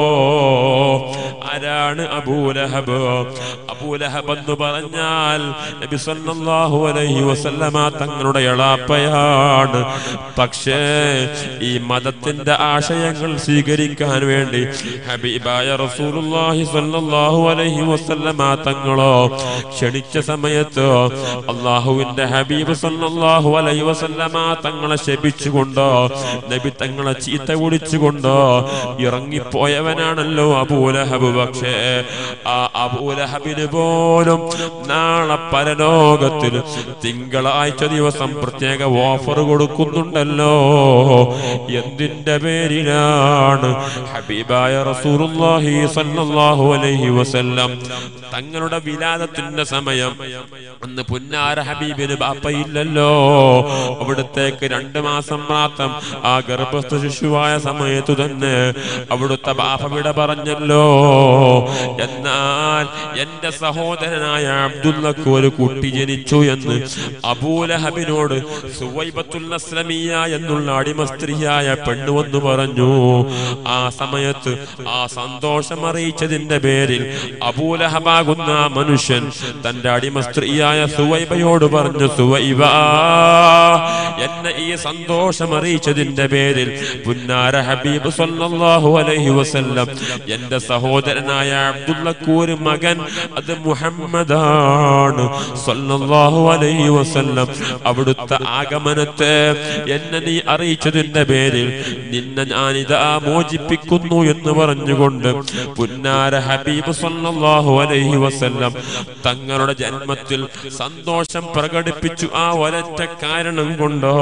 ആരാണ് അബൂലഹബ് അബൂലഹബ് എന്ന് പറഞ്ഞാൽ നബി സല്ലല്ലാഹു അലൈഹി വസല്ലമ തങ്ങളുടെ എളാപ്പയാണ് പക്ഷേ ഈ മതത്തിന്റെ ആശയങ്ങൾ സ്വീകരിക്കാൻ വേണ്ടി ഹബീബായ റസൂലുള്ളാഹി സ്വല്ലല്ലാഹു അലൈഹി വസല്ലമ തങ്ങളോ ക്ഷണിച്ച സമയത്ത് അള്ളാഹുവിന്റെ ഹബീബ് സല്ലല്ലാഹു അലൈഹി വസല്ലമ തങ്ങളെ ശപിച്ചുകൊണ്ട് നബി തങ്ങളെ ചീത്ത വിളിച്ചുകൊണ്ട് ഇറങ്ങിപ്പോയവനാണല്ലോ അബൂലഹബ് പക്ഷേ ആ അബൂലഹബിന് പോലും നാളെ പരലോകത്തിൽ തിങ്കളാഴ്ച ദിവസം പ്രത്യേക ഓഫർ കൊടുക്കുന്നുണ്ടല്ലോ എന്തിന്റെ പേരിലാണ് ഹബീബായ റസൂലുള്ളാഹി സല്ലല്ലാഹു അലൈഹി വസല്ലം തങ്ങളുടെ വിലാദത്തിന്റെ സമയം അന്ന് പുന്നാര ഹബീബിന് ബാപ്പയില്ലല്ലോ അവിടത്തേക്ക് രണ്ട് മാസം മാസം മാത്രം ആ ഗർഭസ്ഥ ശിശുവായ സമയത്തു തന്നെ അവിടുത്തെ ബാപ്പ വിട പറഞ്ഞല്ലോ എന്നാൽ എന്റെ സഹോദരനായ അബ്ദുള്ളക്ക് ഒരു കുട്ടി ജനിച്ചു എന്ന് അബൂലഹബിനോട് സുവൈബത്തുൽ അസ്ലമിയ എന്നുള്ള അടിമ സ്ത്രീയായ പെണ്ണു വന്നു പറഞ്ഞു ആ സമയത്ത് ആ സന്തോഷം അറിയിച്ചതിന്റെ പേരിൽ അബൂലഹബാകുന്ന ആ മനുഷ്യൻ തന്റെ അടിമ സ്ത്രീയായ സുവൈബയോട് പറഞ്ഞു സുവൈബ എന്നെ ഈ സന്തോഷം അറിയിച്ചതിന്റെ പേരിൽ പുന്നാര ഹബീബ് സല്ലല്ലാഹു അലൈഹി വസല്ലം എന്റെ സഹോദരനായ അബ്ദുള്ളക്ക് ഒരു മകൻ അത് മുഹമ്മദാണ് സല്ലല്ലാഹു അലൈഹി വസല്ലം അവിടുത്തെ ആഗമനത്തെ എന്നെ നീ അറിയിച്ചതിന്റെ പേരിൽ നിന്നെ ഞാനിതാ മോചിപ്പിക്കുന്നു എന്ന് പറഞ്ഞുകൊണ്ട് പുന്നാര ഹബീബ് സല്ലല്ലാഹു അലൈഹി വസല്ലം തങ്ങളുടെ ജന്മത്തിൽ സന്തോഷം പ്രകടിപ്പിച്ചു ആ ഒരൊറ്റ കാരണം കൊണ്ടോ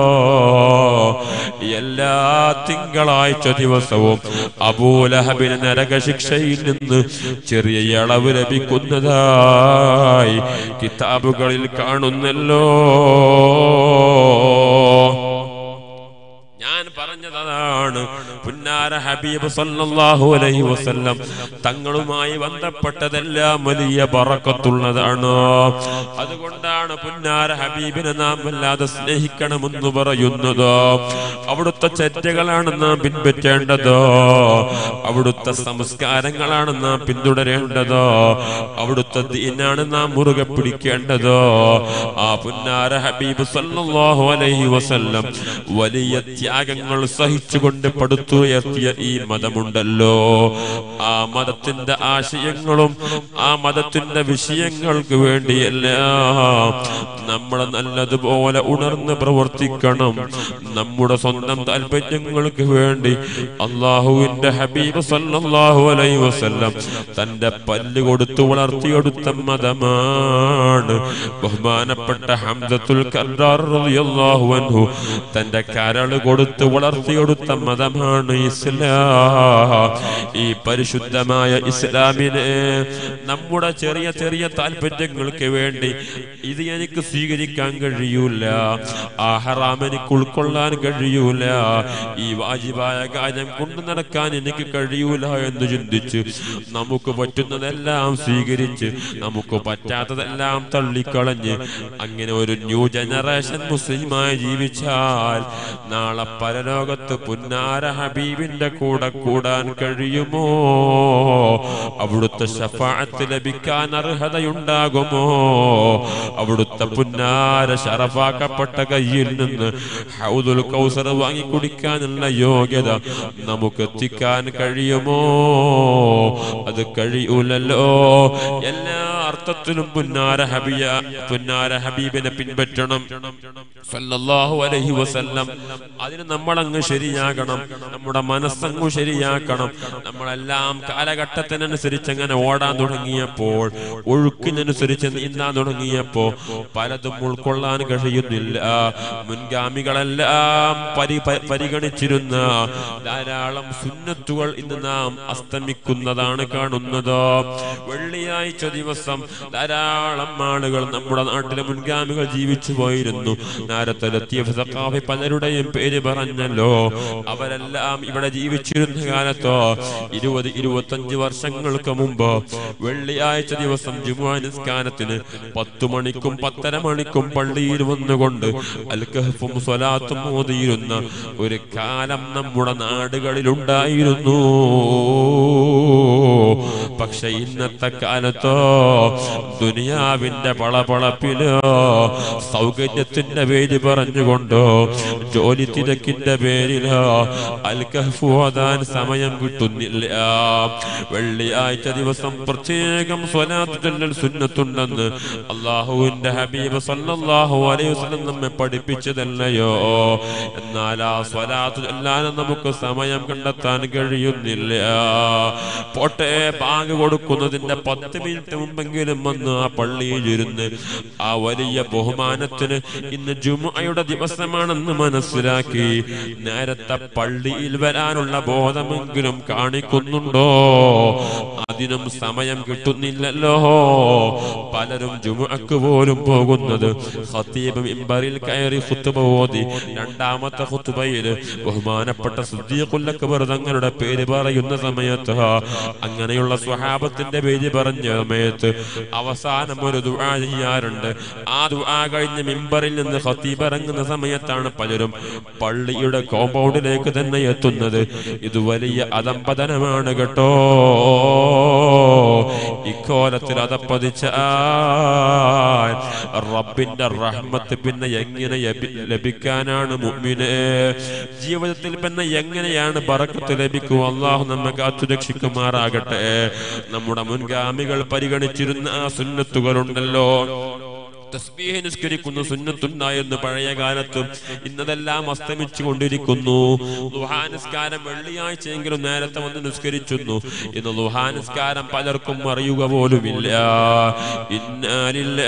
എല്ലാ തിങ്കളാഴ്ച ദിവസവും അബൂലഹബിന് നരകശിക്ഷയിൽ നിന്ന് ചെറിയ ഇളവ് ലഭിക്കുന്നതായി കിതാബുകളിൽ കാണുന്നല്ലോ ഞാൻ പറഞ്ഞത് അതാണ് പുന്നാര ഹബീബ് സല്ലല്ലാഹു അലൈഹി വസല്ലം തങ്ങളുമായി ബന്ധപ്പെട്ടതെല്ലാം വലിയ ബറക്കത്തുള്ളതാണ് അതുകൊണ്ടാണ് പുന്നാര ഹബീബിനെ നാം വല്ലാതെ സ്നേഹിക്കണമെന്ന് പറയുന്നത് അവിടുത്തെ ചര്യകളാണ് നാം പിൻപറ്റേണ്ടത് അവിടുത്തെ സംസ്കാരങ്ങളാണ് നാം പിന്തുടരേണ്ടത് അവിടുത്തെ ദീനാണ് നാം മുറുകെ പിടിക്കേണ്ടത് ആ പുന്നാര ഹബീബ് സല്ലല്ലാഹു അലൈഹി വസല്ലം വലിയ ത്യാഗങ്ങൾ സഹിച്ചുകൊണ്ട് പടുത്തുയർത്തിയ ഈ മതമുണ്ടല്ലോ ആ മതത്തിന്റെ ആശയങ്ങളും ആ മതത്തിന്റെ വിഷയങ്ങൾക്ക് വേണ്ടിയെല്ലാം നമ്മൾ നല്ലതുപോലെ ഉണർന്ന് പ്രവർത്തിക്കണം നമ്മുടെ സ്വന്തം താല്പര്യങ്ങൾക്ക് വേണ്ടി അള്ളാഹുവിന്റെ ഹബീബ് സല്ലല്ലാഹു അലൈഹി വസല്ലം തന്റെ പല്ല് കൊടുത്തു വളർത്തിയെടുത്ത മതമാണ് ബഹുമാനപ്പെട്ട ഹംദത്തുൽ കർറാർ റളിയല്ലാഹു അൻഹു തന്റെ കരള് കൊടുത്ത് വളർത്തിയെടുത്ത മതമാണ് ഇസ്ലാം ഈ പരിശുദ്ധമായ ഇസ്ലാമിനെ നമ്മുടെ ചെറിയ ചെറിയ താല്പര്യങ്ങൾക്ക് വേണ്ടി ഇത് എനിക്ക് സ്വീകരിക്കാൻ കഴിയൂല ആ ഹറാം എനിക്ക് ഉൾക്കൊള്ളാൻ കഴിയൂല ഈ വാജിബായ കാര്യം കൊണ്ടു നടക്കാൻ എനിക്ക് കഴിയൂല എന്ന് ചിന്തിച്ച് നമുക്ക് പറ്റുന്നതെല്ലാം സ്വീകരിച്ച് നമുക്ക് പറ്റാത്തതെല്ലാം തള്ളിക്കളഞ്ഞ് അങ്ങനെ ഒരു ന്യൂ ജനറേഷൻ മുസ്ലിമായി ജീവിച്ചാൽ നാളെ പരലോകത്ത് പുന്നാര ഹബീബിന്റെ കൂടെ കൂടാൻ കഴിയുമോ അവിടുത്തെ ഷഫാഅത്ത് ലഭിക്കാൻ അർഹതയുണ്ടാകുമോ അവിടുത്തെ പുന്നാര ശറഫാക്കപ്പെട്ട കയ്യിൽ നിന്ന് ഹൗദുൽ കൗസർ വാങ്ങി കുടിക്കാനുള്ള യോഗ്യത നമുക്ക് എത്തിക്കാൻ കഴിയുമോ അത് കഴിയൂലല്ലോ എല്ലാ അർത്ഥത്തിലും പുന്നാര ഹബിയ പുന്നാര ഹബീബിനെ പിൻപറ്റണം സല്ലല്ലാഹു അലൈഹി വസല്ലം അതിന് നമ്മളങ്ങ് ശരിയാകണം നമ്മുടെ മനസ്സങ്ങ് ശരിയാക്കണം നമ്മളെല്ലാം കാലഘട്ടത്തിനനുസരിച്ച് അങ്ങനെ ഓടാൻ തുടങ്ങിയപ്പോൾ ഒഴുക്കിനനുസരിച്ച് നീന്താൻ തുടങ്ങിയപ്പോ പലതും ഉൾക്കൊള്ളാൻ കഴിയുന്നില്ല മുൻഗാമികളെല്ലാം പരി പ- പരിഗണിച്ചിരുന്ന ധാരാളം സുന്നത്തുകൾ ഇന്ന് നാം അസ്തമിക്കുന്നതാണ് കാണുന്നത് വെള്ളിയാഴ്ച ദിവസം ധാരാളം ആളുകൾ നമ്മുടെ നാട്ടിലെ മുൻഗാമികൾ ജീവിച്ചു പോയിരുന്നു നേരത്തെത്തിയ സഖാഫി പലരുടെയും പേര് പറഞ്ഞല്ലോ അവരെല്ലാം ഇവിടെ ജീവിച്ചിരുന്ന കാലത്തോ ഇരുപത് ഇരുപത്തഞ്ച് വർഷങ്ങൾക്ക് മുമ്പ് വെള്ളിയാഴ്ച ദിവസം ജുമാ നിസ്കാരത്തിന് പത്തു മണിക്കും പത്തര മണിക്കും പള്ളിയിൽ വന്നുകൊണ്ട് അൽക്കഹഫും സ്വലാത്തും മോദിയിരുന്ന ഒരു കാലം നമ്മുടെ നാടുകളിലുണ്ടായിരുന്നു പക്ഷെ ഇന്നത്തെ കാലത്തോ ദുനിയാവിന്റെ പളപളപ്പിലോ സൗകര്യത്തിന്റെ പേര് പറഞ്ഞുകൊണ്ടോ ജോലി തിരക്കിന്റെ പേരിലോ അൽക്കഹഫു ഓതാൻ സമയം കിട്ടുന്നില്ല വെള്ളിയാഴ്ച ദിവസം പ്രത്യേകം സ്വലാത്ത് ചൊല്ലൽ സുന്നത്തുണ്ടെന്ന് അള്ളാഹുവിന്റെ ഹബീബ് സല്ലല്ലാഹു അലൈഹി വസല്ലം നമ്മെ പഠിപ്പിച്ചതല്ലയോ എന്നാൽ ആ സ്വലാത്ത് ചൊല്ലാനും നമുക്ക് സമയം കണ്ടെത്താൻ കഴിയുന്നില്ല പോട്ടെ പോട്ടെ ബാങ്ക് കൊടുക്കുന്നതിന്റെ പത്ത് മിനിറ്റ് മുമ്പെങ്കിലും വന്ന് ആ പള്ളിയിൽ ഇരുന്ന് ആ വലിയ ബഹുമാനത്തിന് ഇന്ന് ജുമുഅയുടെ ദിവസമാണെന്ന് മനസ്സിലാക്കി നേരത്തെ പള്ളിയിൽ വരാനുള്ള ബോധമെങ്കിലും കാണിക്കുന്നുണ്ടോ അതിനും സമയം കിട്ടുന്നില്ലല്ലോ പലരും ജുമുഅക്ക് പോലും പോകുന്നത് ഖത്തീബ് മിമ്പറിൽ കയറി ഖുത്ബ ഓതി രണ്ടാമത്തെ ഖുത്ബയിൽ ബഹുമാനപ്പെട്ട സിദ്ദീഖുൽ അക്ബർ തങ്ങളുടെ പേര് പറയുന്ന സമയത്ത് അങ്ങനെയുള്ള സ്വഹാബത്തിന്റെ പേര് പറഞ്ഞ സമയത്ത് അവസാനം ഒരു ദുആ ചെയ്യാറുണ്ട് ആ ദുആ കഴിഞ്ഞ് മിമ്പറിൽ നിന്ന് ഖത്തീബ് ഇറങ്ങുന്ന സമയത്താണ് പലരും പള്ളിയുടെ കോമ്പൗണ്ടിലേക്ക് തന്നെ എത്തുന്നത് ഇത് വലിയ അധംപതനമാണ് കേട്ടോ ഇക്കോലത്തിൽ അതപ്പതിച്ച റബ്ബിന്റെ റഹ്മത്ത് പിന്നെ എങ്ങനെ ലഭി- ലഭിക്കാനാണ് മുഅ്മിനെ ജീവിതത്തിൽ പിന്നെ എങ്ങനെയാണ് ബറക്കത്ത് ലഭിക്കുക അള്ളാഹു നമ്മെ കാത്തുരക്ഷിക്കുമാറാകട്ടെ നമ്മുടെ മുൻഗാമികൾ പരിഗണിച്ചിരുന്ന ആ സുന്നത്തുകളുണ്ടല്ലോ തസ്ബീഹ് നിസ്കരിക്കുന്ന സുന്നത്തുണ്ടായിരുന്നു പഴയ കാലത്തും ഇന്നതെല്ലാം അസ്തമിച്ചു കൊണ്ടിരിക്കുന്നു ദുഹാ നിസ്കാരം വെള്ളിയാഴ്ചയെങ്കിലും നേരത്തെ വന്ന് നിസ്കരിച്ചിരുന്നു ഇന്ന് ദുഹാ നിസ്കാരം പലർക്കും അറിയുക പോലുമില്ല ഇന്നാലില്ല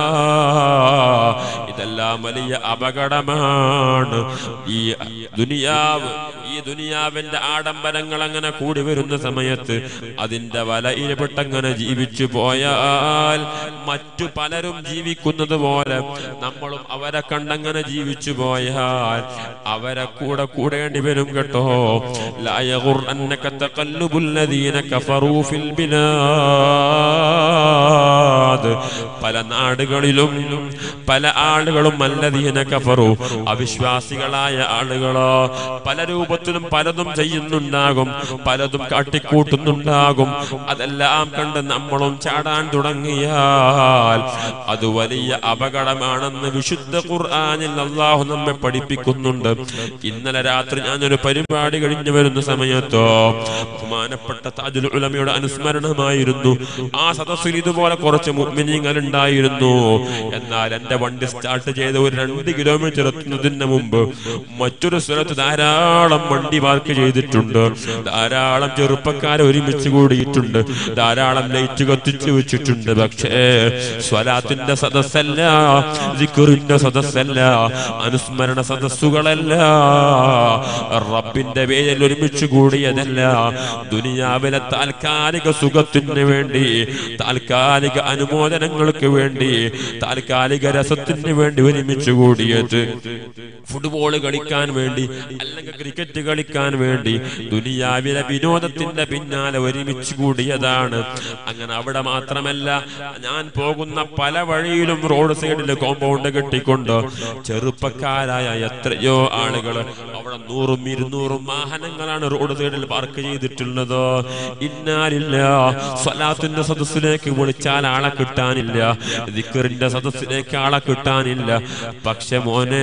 ഇതെല്ലാം വലിയ അപകടമാണ് ഈ ദുനിയാവ് ഈ ദുനിയാവിന്റെ ആഡംബരങ്ങൾ അങ്ങനെ കൂടി വരുന്ന സമയത്ത് അതിന്റെ വലയിൽപ്പെട്ടങ്ങനെ ജീവിച്ചു പോയാൽ മറ്റു പലരും ജീവിക്കുന്നത് പോലെ നമ്മളും അവരെ കണ്ടങ്ങനെ ജീവിച്ചു പോയാൽ അവരെ കൂടെ കൂടേണ്ടി വരും കേട്ടോ لا يغرنك تقلب الذين كفروا في البلاد പല നാടുകളിലും പല ആളുകളും അല്ലതീന കഫറു അവിശ്വാസികളായ ആളുകളോ പല രൂപത്തിലും പലതും ചെയ്യുന്നുണ്ടാകും പലതും കാട്ടിക്കൂട്ടുന്നുണ്ടാകും അതെല്ലാം കണ്ട് നമ്മളും ചാടാൻ തുടങ്ങിയാൽ അത് വലിയ അപകടമാണെന്ന് വിശുദ്ധ ഖുർആനിൽ അള്ളാഹു നമ്മെ പഠിപ്പിക്കുന്നുണ്ട് ഇന്നലെ രാത്രി ഞാനൊരു പരിപാടി കഴിഞ്ഞു വരുന്ന സമയത്തോ ബഹുമാനപ്പെട്ട താജുൽ ഉലമയുടെ അനുസ്മരണമായിരുന്നു ആ സദസ്സിൽ ഇതുപോലെ കുറച്ച് മുഅ്മിനീങ്ങൾ ഉണ്ടായിരുന്നു എന്നാൽ എന്റെ വണ്ടി സ്റ്റാർട്ട് ചെയ്ത് ഒരു രണ്ട് കിലോമീറ്റർ എത്തുന്നതിന് മുമ്പ് മറ്റൊരു സ്ഥലത്ത് ധാരാളം വണ്ടി പാർക്ക് ചെയ്തിട്ടുണ്ട് ധാരാളം ചെറുപ്പക്കാരെ ഒരുമിച്ച് കൂടിയിട്ടുണ്ട് ധാരാളം ലൈറ്റ് കത്തിച്ചു വെച്ചിട്ടുണ്ട് പക്ഷേ സ്വലാത്തിന്റെ സദസ്സല്ല ദിക്റിന്റെ സദസ്സല്ല അനുസ്മരണ സദസ്സുകളല്ല റബ്ബിന്റെ പേരിൽ ഒരുമിച്ച് കൂടിയതല്ല ദുനിയാവിലെ താൽക്കാലിക സുഖത്തിന് വേണ്ടി താൽക്കാലിക അനുമോദനങ്ങൾക്ക് വേണ്ടി താൽക്കാലിക രസത്തിന് വേണ്ടി ഒരുമിച്ച് കൂടിയത് ഫുട്ബോൾ കളിക്കാൻ വേണ്ടി അല്ലെങ്കിൽ ക്രിക്കറ്റ് കളിക്കാൻ വേണ്ടി ദുനിയാവിലെ വിനോദത്തിന്റെ പിന്നാലെ ഒരുമിച്ച് കൂടിയതാണ് അങ്ങനെ അവിടെ മാത്രമല്ല ഞാൻ പോകുന്ന പല വഴിയിലും റോഡ് സൈഡിൽ കോമ്പൗണ്ട് കെട്ടിക്കൊണ്ട് ചെറുപ്പക്കാരായ എത്രയോ ആളുകൾ അവിടെ നൂറും ഇരുന്നൂറും വാഹനങ്ങളാണ് റോഡ് സൈഡിൽ പാർക്ക് ചെയ്തിട്ടുള്ളത് ഇന്നാലില്ല സ്വലാത്തിന്റെ സദസ്സിലേക്ക് വിളിച്ചാൽ ആളെ കിട്ടാനില്ല ദിക്കറിന്റെ സദസ്സിലേക്ക് ആളെ കിട്ടാനില്ല പക്ഷെ മോനെ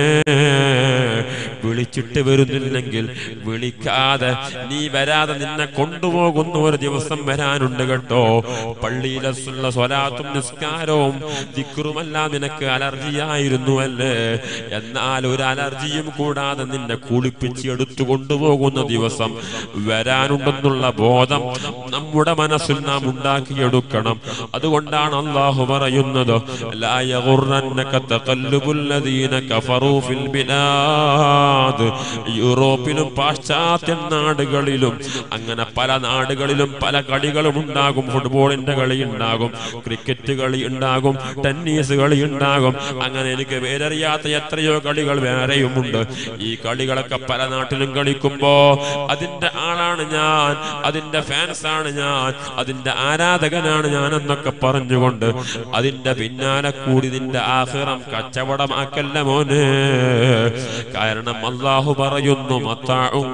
വിളിച്ചിട്ട് വരുന്നില്ലെങ്കിൽ വിളിക്കാതെ നീ വരാതെ നിന്നെ കൊണ്ടുപോകുന്ന ഒരു ദിവസം വരാനുണ്ട് കേട്ടോ പള്ളിയിലുള്ള സ്വലാത്തും നിസ്കാരവും ദിക്റുമെല്ലാം നിനക്ക് അലർജിയായിരുന്നു അല്ലേ എന്നാൽ ഒരു അലർജിയും കൂടാതെ നിന്നെ കുളിപ്പിച്ച് എടുത്തു കൊണ്ടുപോകുന്ന ദിവസം വരാനുണ്ടെന്നുള്ള ബോധം നമ്മുടെ മനസ്സിൽ നാം ഉണ്ടാക്കിയെടുക്കണം അതുകൊണ്ടാണ് അള്ളാഹു പറയുന്നത് ലാ യഗുറന്നക തഖല്ലുബുൽ ലദീന കഫറൂ ഫിൽ ബിലാദ് യൂറോപ്പിലും പാശ്ചാത്യ നാടുകളിലും അങ്ങനെ പല നാടുകളിലും പല കളികളും ഉണ്ടാകും ഫുട്ബോളിന്റെ കളി ഉണ്ടാകും ക്രിക്കറ്റ് കളി ഉണ്ടാകും ടെന്നീസ് കളി ഉണ്ടാകും അങ്ങനെ എനിക്ക് പേരറിയാത്ത എത്രയോ കളികൾ വേറെയുമുണ്ട് ഈ കളികളൊക്കെ പല നാട്ടിലും കളിക്കുമ്പോ അതിന്റെ ആളാണ് ഞാൻ അതിന്റെ ഫാൻസ് ആണ് ഞാൻ അതിന്റെ ആരാധകനാണ് ഞാൻ എന്നൊക്കെ പറഞ്ഞുകൊണ്ട് അതിന്റെ പിന്നാലെ കൂടി നിന്റെ ആഹ്റം കച്ചവടമാക്കല്ല മോനെ കാരണം അള്ളാഹു പറയുന്നു മത്താഉം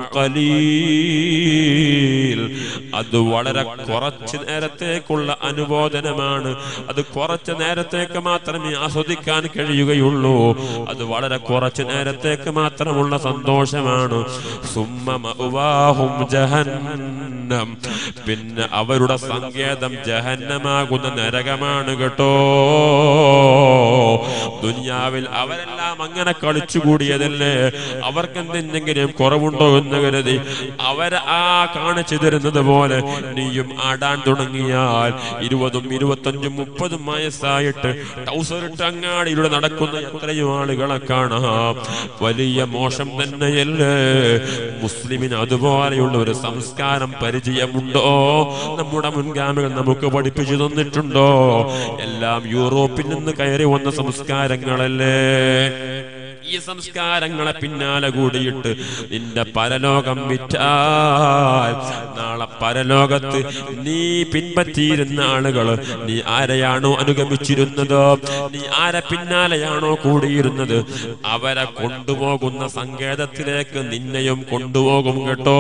ഖലീൽ അത് വളരെ കുറച്ച് നേരത്തേക്കുള്ള അനുബോധനമാണ് അത് കുറച്ച് നേരത്തേക്ക് മാത്രമേ ആസ്വദിക്കാൻ കഴിയുകയുള്ളൂ അത് വളരെ കുറച്ച് നേരത്തേക്ക് മാത്രമുള്ള സന്തോഷമാണ് സുമ്മ മഅ്വാഹും ജഹന്നം പിന്നെ അവരുടെ സങ്കേതം ജഹന്നമാകുന്ന നരകമാണ് കേട്ടോ ദുനിയാവിൽ അവരെല്ലാം അങ്ങനെ കളിച്ചുകൂടിയതല്ലേ അവർക്ക് എന്തെങ്കിലും കുറവുണ്ടോ എന്ന് കരുതി അവരെ ആ കാണിച്ചു തരുന്നത് പോലെ നീയും ആടാൻ തുടങ്ങിയാൽ ഇരുപതും ഇരുപത്തഞ്ചും മുപ്പതും വയസ്സായിട്ട് ടൗസറിട്ട് അങ്ങാടിയിലൂടെ നടക്കുന്ന എത്രയോ ആളുകളെ കാണാം വലിയ മോശം തന്നെയല്ലേ മുസ്ലിമിന് അതുപോലെയുള്ള ഒരു സംസ്കാരം പരിചയമുണ്ടോ നമ്മുടെ മുൻഗാമികൾ നമുക്ക് പഠിപ്പിച്ചു തന്നിട്ടുണ്ടോ എല്ലാം യൂറോപ്പിൽ നിന്ന് കയറി വന്ന സംസ്കാരങ്ങളല്ലേ ഈ സംസ്കാരങ്ങളെ പിന്നാലെ കൂടിയിട്ട് നിന്റെ പരലോകം വിറ്റാൽ നാളെ പരലോകത്ത് നീ പിൻപറ്റിയിരുന്ന ആളുകൾ നീ ആരെയാണോ അനുഗമിച്ചിരുന്നത് നീ ആരെ പിന്നാലെയാണോ കൂടിയിരുന്നത് അവരെ കൊണ്ടുപോകുന്ന സങ്കേതത്തിലേക്ക് നിന്നെയും കൊണ്ടുപോകും കേട്ടോ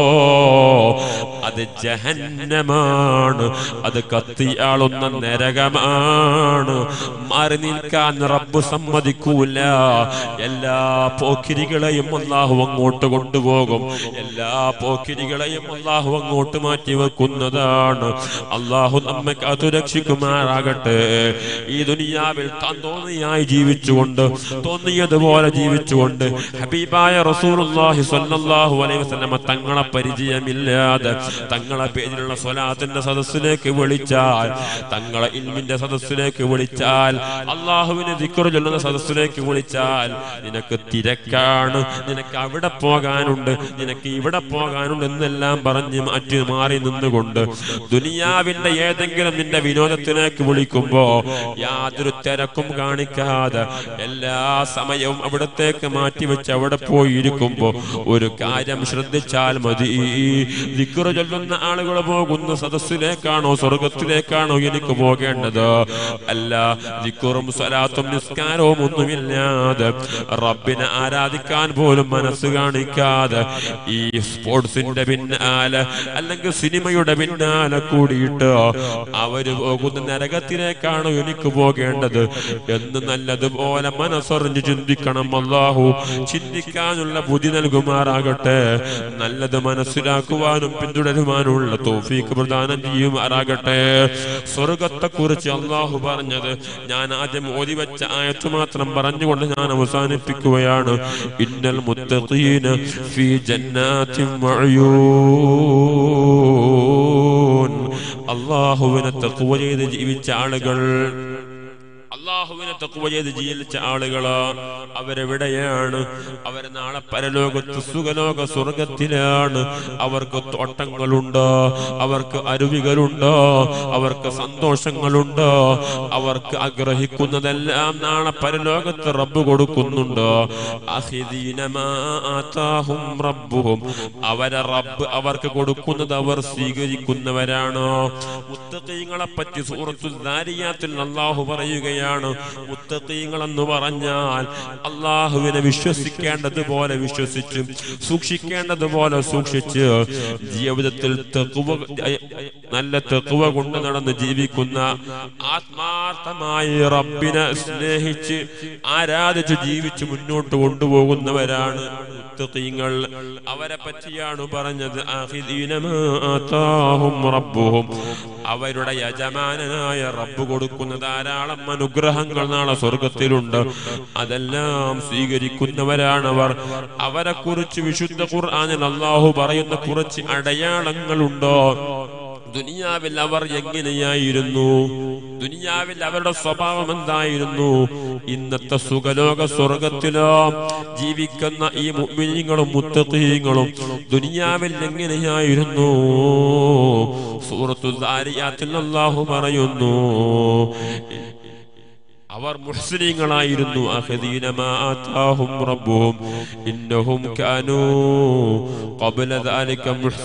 അത് ജഹന്നമാണ് അത് കത്തിയാളുന്ന നരകമാണ് മാറി നിൽക്കാൻ റബ്ബ് സമ്മതിക്കൂല എല്ലാ പോക്കിരികളെയും അള്ളാഹു അങ്ങോട്ട് കൊണ്ടുപോകും എല്ലാ പോക്കിരികളെയും അള്ളാഹു അങ്ങോട്ട് മാറ്റി വെക്കുന്നതാണ് അള്ളാഹു നമ്മെ കാത്തുരക്ഷിക്കുമാറാകട്ടെ ഈ ദുനിയാവിൽ താൻ തോന്നിയായി ജീവിച്ചുകൊണ്ട് തോന്നിയതുപോലെ ജീവിച്ചുകൊണ്ട് ഹബീബായ റസൂലുള്ളാഹി സ്വല്ലല്ലാഹു അലൈഹി വസല്ലമ തങ്ങളെ പരിചയമില്ലാതെ തങ്ങളെ പേരിലുള്ള സ്വലാത്തിന്റെ സദസ്സിലേക്ക് വിളിച്ചാൽ തങ്ങളെ ഇൽമിന്റെ സദസ്സിലേക്ക് വിളിച്ചാൽ അള്ളാഹുവിനെ ദിക്റ് ചൊല്ലുന്ന സദസ്സിലേക്ക് വിളിച്ചാൽ നിനക്ക് തിരക്കാണ് നിനക്ക് അവിടെ പോകാനുണ്ട് നിനക്ക് ഇവിടെ പോകാനുണ്ട് എന്നെല്ലാം പറഞ്ഞ് മാറ്റി മാറി നിന്നുകൊണ്ട് ദുനിയാവിന്റെ ഏതെങ്കിലും നിന്റെ വിനോദത്തിലേക്ക് വിളിക്കുമ്പോ യാതൊരു തിരക്കും കാണിക്കാതെ എല്ലാ സമയവും അവിടത്തേക്ക് മാറ്റിവെച്ച് അവിടെ പോയി ഇരിക്കുമ്പോ ഒരു കാര്യം ശ്രദ്ധിച്ചാൽ മതി ദിക്റ് ചൊല്ലുന്ന ആളുകൾ പോകുന്ന സദസ്സിലേക്കാണോ സ്വർഗത്തിലേക്കാണോ എനിക്ക് പോകേണ്ടത് അല്ല ദിക്കുറും സ്വലാത്തും നിസ്കാരവും ഒന്നുമില്ലാതെ റബ്ബിനെ ആരാധിക്കാൻ പോലും മനസ്സ് കാണിക്കാതെ ഈ സ്പോർട്സിന്റെ പിന്നാലെ അല്ലെങ്കിൽ സിനിമയുടെ പിന്നാലെ കൂടിയിട്ട് അവര് പോകുന്ന നരകത്തിലേക്കാണ് എനിക്ക് പോകേണ്ടത് എന്ന് നല്ലതുപോലെ മനസ്സറിഞ്ഞ് ചിന്തിക്കണം അല്ലാഹു ചിന്തിക്കാനുള്ള ബുദ്ധി നൽകുമാറാകട്ടെ നല്ലത് മനസ്സിലാക്കുവാനും പിന്തുടരുവാനുള്ള തോഫീക്ക് പ്രദാനം ചെയ്യുമാറാകട്ടെ സ്വർഗത്തെ കുറിച്ച് അള്ളാഹു പറഞ്ഞത് ഞാൻ ആദ്യം ഓതി വെച്ച ആയത്ത് മാത്രം പറഞ്ഞുകൊണ്ട് ഞാൻ അവസാനിപ്പിക്കുകയാണ് ഇന്നൽ മുത്തഖീന ഫീ ജന്നാത്തിൻ വഅയൂൻ അള്ളാഹുവിനെ തഖ്വ ചെയ്ത് ജീവിച്ച ആളുകൾ അള്ളാഹുവിനെ തക്കുവ ചെയ്ത് ജീവിച്ച ആളുകള് അവരെവിടെയാണ് അവര് നാളെ പരലോകത്ത് സുഖലോക സ്വർഗത്തിലാണ് അവർക്ക് തോട്ടങ്ങളുണ്ട് അവർക്ക് അരുവികളുണ്ട് അവർക്ക് സന്തോഷങ്ങളുണ്ട് അവർക്ക് ആഗ്രഹിക്കുന്നതെല്ലാം നാളെ പരലോകത്ത് റബ്ബ് കൊടുക്കുന്നുണ്ട് അഹിദീന മാ ആതാഹും റബ്ബുഹും അവരെ റബ്ബ് അവർക്ക് കൊടുക്കുന്നത് അവർ സ്വീകരിക്കുന്നവരാണ് മുത്തഖീങ്ങളെ പറ്റി സൂറത്തുൽ ദാരിയാത്തിൽ അള്ളാഹു പറയുകയാണ് മുത്തഖീങ്ങൾ എന്ന് പറഞ്ഞാൽ അള്ളാഹുവിനെ വിശ്വസിക്കേണ്ടതുപോലെ വിശ്വസിച്ച് സൂക്ഷിക്കേണ്ടതുപോലെ സൂക്ഷിച്ച് ജീവിതത്തിൽ തെക്കുവ നല്ല തെക്കുവ കൊണ്ട് നടന്ന് ജീവിക്കുന്ന ആത്മാർത്ഥമായി റബ്ബിനെ സ്നേഹിച്ച് ആരാധിച്ച് ജീവിച്ച് മുന്നോട്ട് കൊണ്ടുപോകുന്നവരാണ് മുത്തഖീങ്ങൾ അവരെ പറ്റിയാണ് പറഞ്ഞത് ആഖിദീന മാ ആതാഹും റബ്ബുഹും അവരുടെ യജമാനനായ റബ്ബ് കൊടുക്കുന്ന ധാരാളം അനുഗ്രഹങ്ങൾ നാളെ സ്വർഗത്തിലുണ്ട് അതെല്ലാം സ്വീകരിക്കുന്നവരാണവർ അവരെ കുറിച്ച് വിശുദ്ധ ഖുർആനിൽ അള്ളാഹു പറയുന്ന കുറച്ച് അടയാളങ്ങളുണ്ടോ ദുനിയാവിൽ അവർ എങ്ങനെയായിരുന്നു ദുനിയാവിൽ അവരുടെ സ്വഭാവം എന്തായിരുന്നു ഇന്നത്തെ സുഖലോക സ്വർഗത്തിലോ ജീവിക്കുന്ന ഈ മുഅ്മിനീങ്ങളും മുത്തഖീങ്ങളും ദുനിയാവിൽ എങ്ങനെയായിരുന്നു സൂറത്തു ദാരിയാത്തിൽ അല്ലാഹു പറയുന്നു അവർ മുഹ്സിനീങ്ങളായിരുന്നു അഹദീന മാ ആതാഹും റബ്ബുഹും ഇന്നഹും കാനൂ ഖബ്ല ദാലിക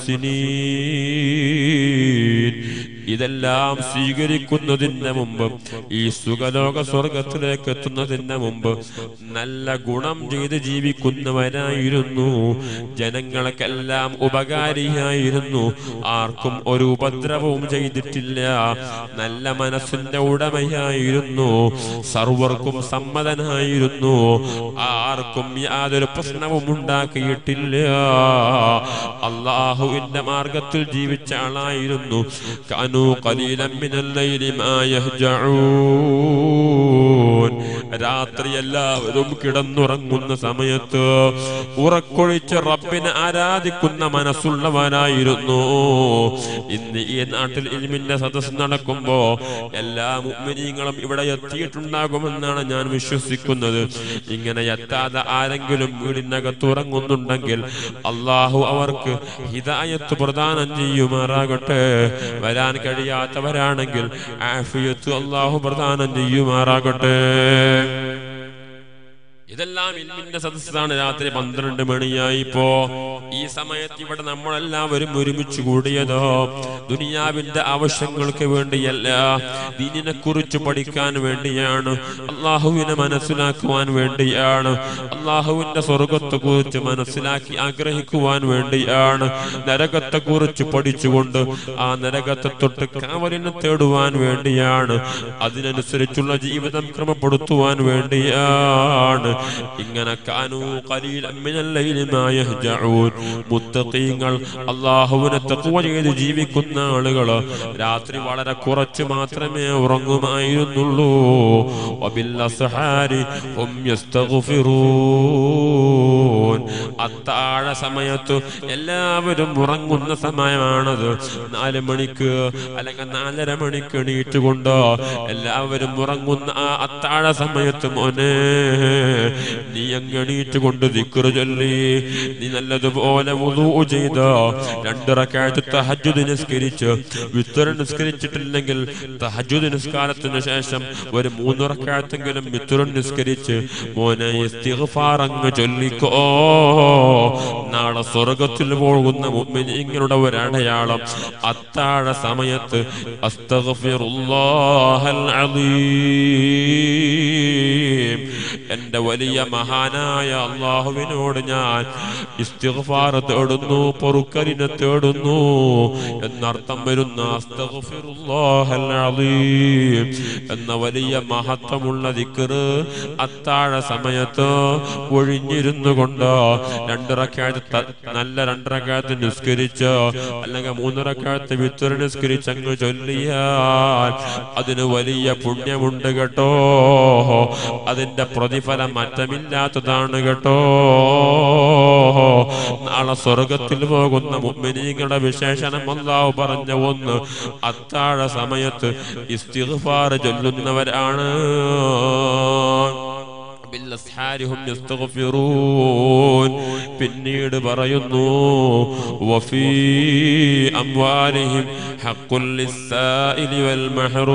മുഹ്സിനീൻ ഇതെല്ലാം സ്വീകരിക്കുന്നതിന് മുമ്പ് ഈ സുഖലോക സ്വർഗത്തിലേക്ക് എത്തുന്നതിന് മുമ്പ് നല്ല ഗുണം ചെയ്ത് ജീവിക്കുന്നവരായിരുന്നു ജനങ്ങൾക്കെല്ലാം ഉപകാരിയായിരുന്നു ആർക്കും ഒരു ഉപദ്രവവും ചെയ്തിട്ടില്ല നല്ല മനസ്സിന്റെ ഉടമയായിരുന്നു സർവർക്കും സമ്മതനായിരുന്നു ആർക്കും യാതൊരു പ്രശ്നവും ഉണ്ടാക്കിയിട്ടില്ല അള്ളാഹുവിന്റെ മാർഗത്തിൽ ജീവിച്ച ആളായിരുന്നു كانوا قليلا من الليل ما يهجعون രാത്രി എല്ലാവരും കിടന്നുറങ്ങുന്ന സമയത്ത് ഉറക്കൊഴിച്ച് റബ്ബിനെ ആരാധിക്കുന്ന മനസ്സുള്ളവനായിരുന്നു ഇന്ന് ഈ നാട്ടിൽ ഇൽമിന്റെ സദസ് നടക്കുമ്പോ എല്ലാ മുഅ്മിനീങ്ങളും ഇവിടെ എത്തിയിട്ടുണ്ടാകുമെന്നാണ് ഞാൻ വിശ്വസിക്കുന്നത് ഇങ്ങനെ എത്താതെ ആരെങ്കിലും വീടിനകത്ത് ഉറങ്ങുന്നുണ്ടെങ്കിൽ അള്ളാഹു അവർക്ക് ഹിദായത്ത് പ്രദാനം ചെയ്യുമാറാകട്ടെ വരാൻ കഴിയാത്തവരാണെങ്കിൽ ആഫിയത്ത് അള്ളാഹു പ്രദാനം ചെയ്യുമാറാകട്ടെ ഇതെല്ലാം ഇൽമിന്റെ സദസ്സാണ് രാത്രി പന്ത്രണ്ട് മണിയായിപ്പോ ഈ സമയത്ത് ഇവിടെ നമ്മളെല്ലാവരും ഒരുമിച്ച് കൂടിയതോ ദുനിയാവിന്റെ ആവശ്യങ്ങൾക്ക് വേണ്ടിയല്ല ദീനിനെ കുറിച്ച് പഠിക്കാൻ വേണ്ടിയാണ് അള്ളാഹുവിനെ മനസ്സിലാക്കുവാൻ വേണ്ടിയാണ് അള്ളാഹുവിന്റെ സ്വർഗത്തെ കുറിച്ച് മനസ്സിലാക്കി ആഗ്രഹിക്കുവാൻ വേണ്ടിയാണ് നരകത്തെ കുറിച്ച് പഠിച്ചുകൊണ്ട് ആ നരകത്തെ തൊട്ട് കാവലിനെ തേടുവാൻ വേണ്ടിയാണ് അതിനനുസരിച്ചുള്ള ജീവിതം ക്രമപ്പെടുത്തുവാൻ വേണ്ടിയാണ് ഇങ്ങനെ കാനൂ ഖലീലൻ മിനൽ ലൈലി മാ യഹ്ജഊൻ മുത്തഖീങ്ങൾ അല്ലാഹുവിനെ തഖ്വ ചെയ്ത് ജീവിക്കുന്ന ആളുകൾ രാത്രി വളരെ കുറച്ച് മാത്രമേ ഉറങ്ങുമായിരുന്നുള്ളൂ വബിൽ അസ്ഹാരി ഹും യസ്തഗ്ഫിറൂൻ അത്താഴ സമയത്ത് എല്ലാവരും ഉറങ്ങുന്ന സമയമാണത് നാല് മണിക്ക് അല്ലെങ്കിൽ നാലര മണിക്ക് എണീറ്റുകൊണ്ട് എല്ലാവരും ഉറങ്ങുന്ന ആ അത്താഴ സമയത്ത് മോനെ നീ അങ്ങ് എണീറ്റുകൊണ്ട് ദിക്റ് ചൊല്ലി നീ നല്ലതുപോലെ വുളൂ ചെയ്ത രണ്ട് റക്അത്ത് തഹജ്ജുദ് നിസ്കരിച്ച് വിത്തർ നിസ്കരിച്ചിട്ടില്ലെങ്കിൽ തഹജ്ജുദ് നിസ്കാരത്തിന് ശേഷം ഒരു മൂന്ന് റക്അത്തെങ്കിലും വിത്തർ നിസ്കരിച്ച് മോനെ ഇസ്തിഗ്ഫാർ അങ്ങ് ചൊല്ലിക്കോ നാളെ സ്വർഗത്തിൽ പോകുന്ന മുഅ്മിനീങ്ങളുടെ ഒരു അടയാളം അത്താഴ സമയത്ത് അസ്തഗ്ഫിറുല്ലാഹൽ അലീം എന്റെ വലിയ മഹാനായ അള്ളാഹുവിനോട് ഞാൻ ഇസ്തിഗ്ഫാർ തേടുന്നു പൊറുക്കലിനെ തേടുന്നു എന്നർത്ഥം വരുന്ന അസ്തഗ്ഫിറുല്ലാഹൽ അലീം എന്ന വലിയ മഹത്വമുള്ള ദിക്റ് അത്താഴ സമയത്ത് ഒഴിഞ്ഞിരുന്നു കൊണ്ട് രണ്ടിറക്കാലത്ത് നല്ല രണ്ടിറക്കാലത്ത് നിസ്കരിച്ച് അല്ലെങ്കിൽ മൂന്നിറക്കാലത്ത് വിത്തുര നിസ്കരിച്ച് അങ്ങ് ചൊല്ലിയാൽ അതിന് വലിയ പുണ്യമുണ്ട് കേട്ടോ അതിന്റെ പ്രതിഫലം മറ്റമില്ലാത്തതാണ് കേട്ടോ നാളെ സ്വർഗത്തിൽ പോകുന്ന മുഅ്മിനീങ്ങളുടെ വിശേഷണം അല്ലാഹു പറഞ്ഞ ഒന്ന് അത്താഴ സമയത്ത് ഇസ്തിഗ്ഫാർ ചൊല്ലുന്നവരാണ് ബില്ലസ്ഹാരി ഹും യസ്തഗ്ഫിറൂൻ പിന്നീട് പറയുന്നു വഫീ അംവാലിഹിം ഹഖ്ഖുൽ ലിസ്സായിലി വൽ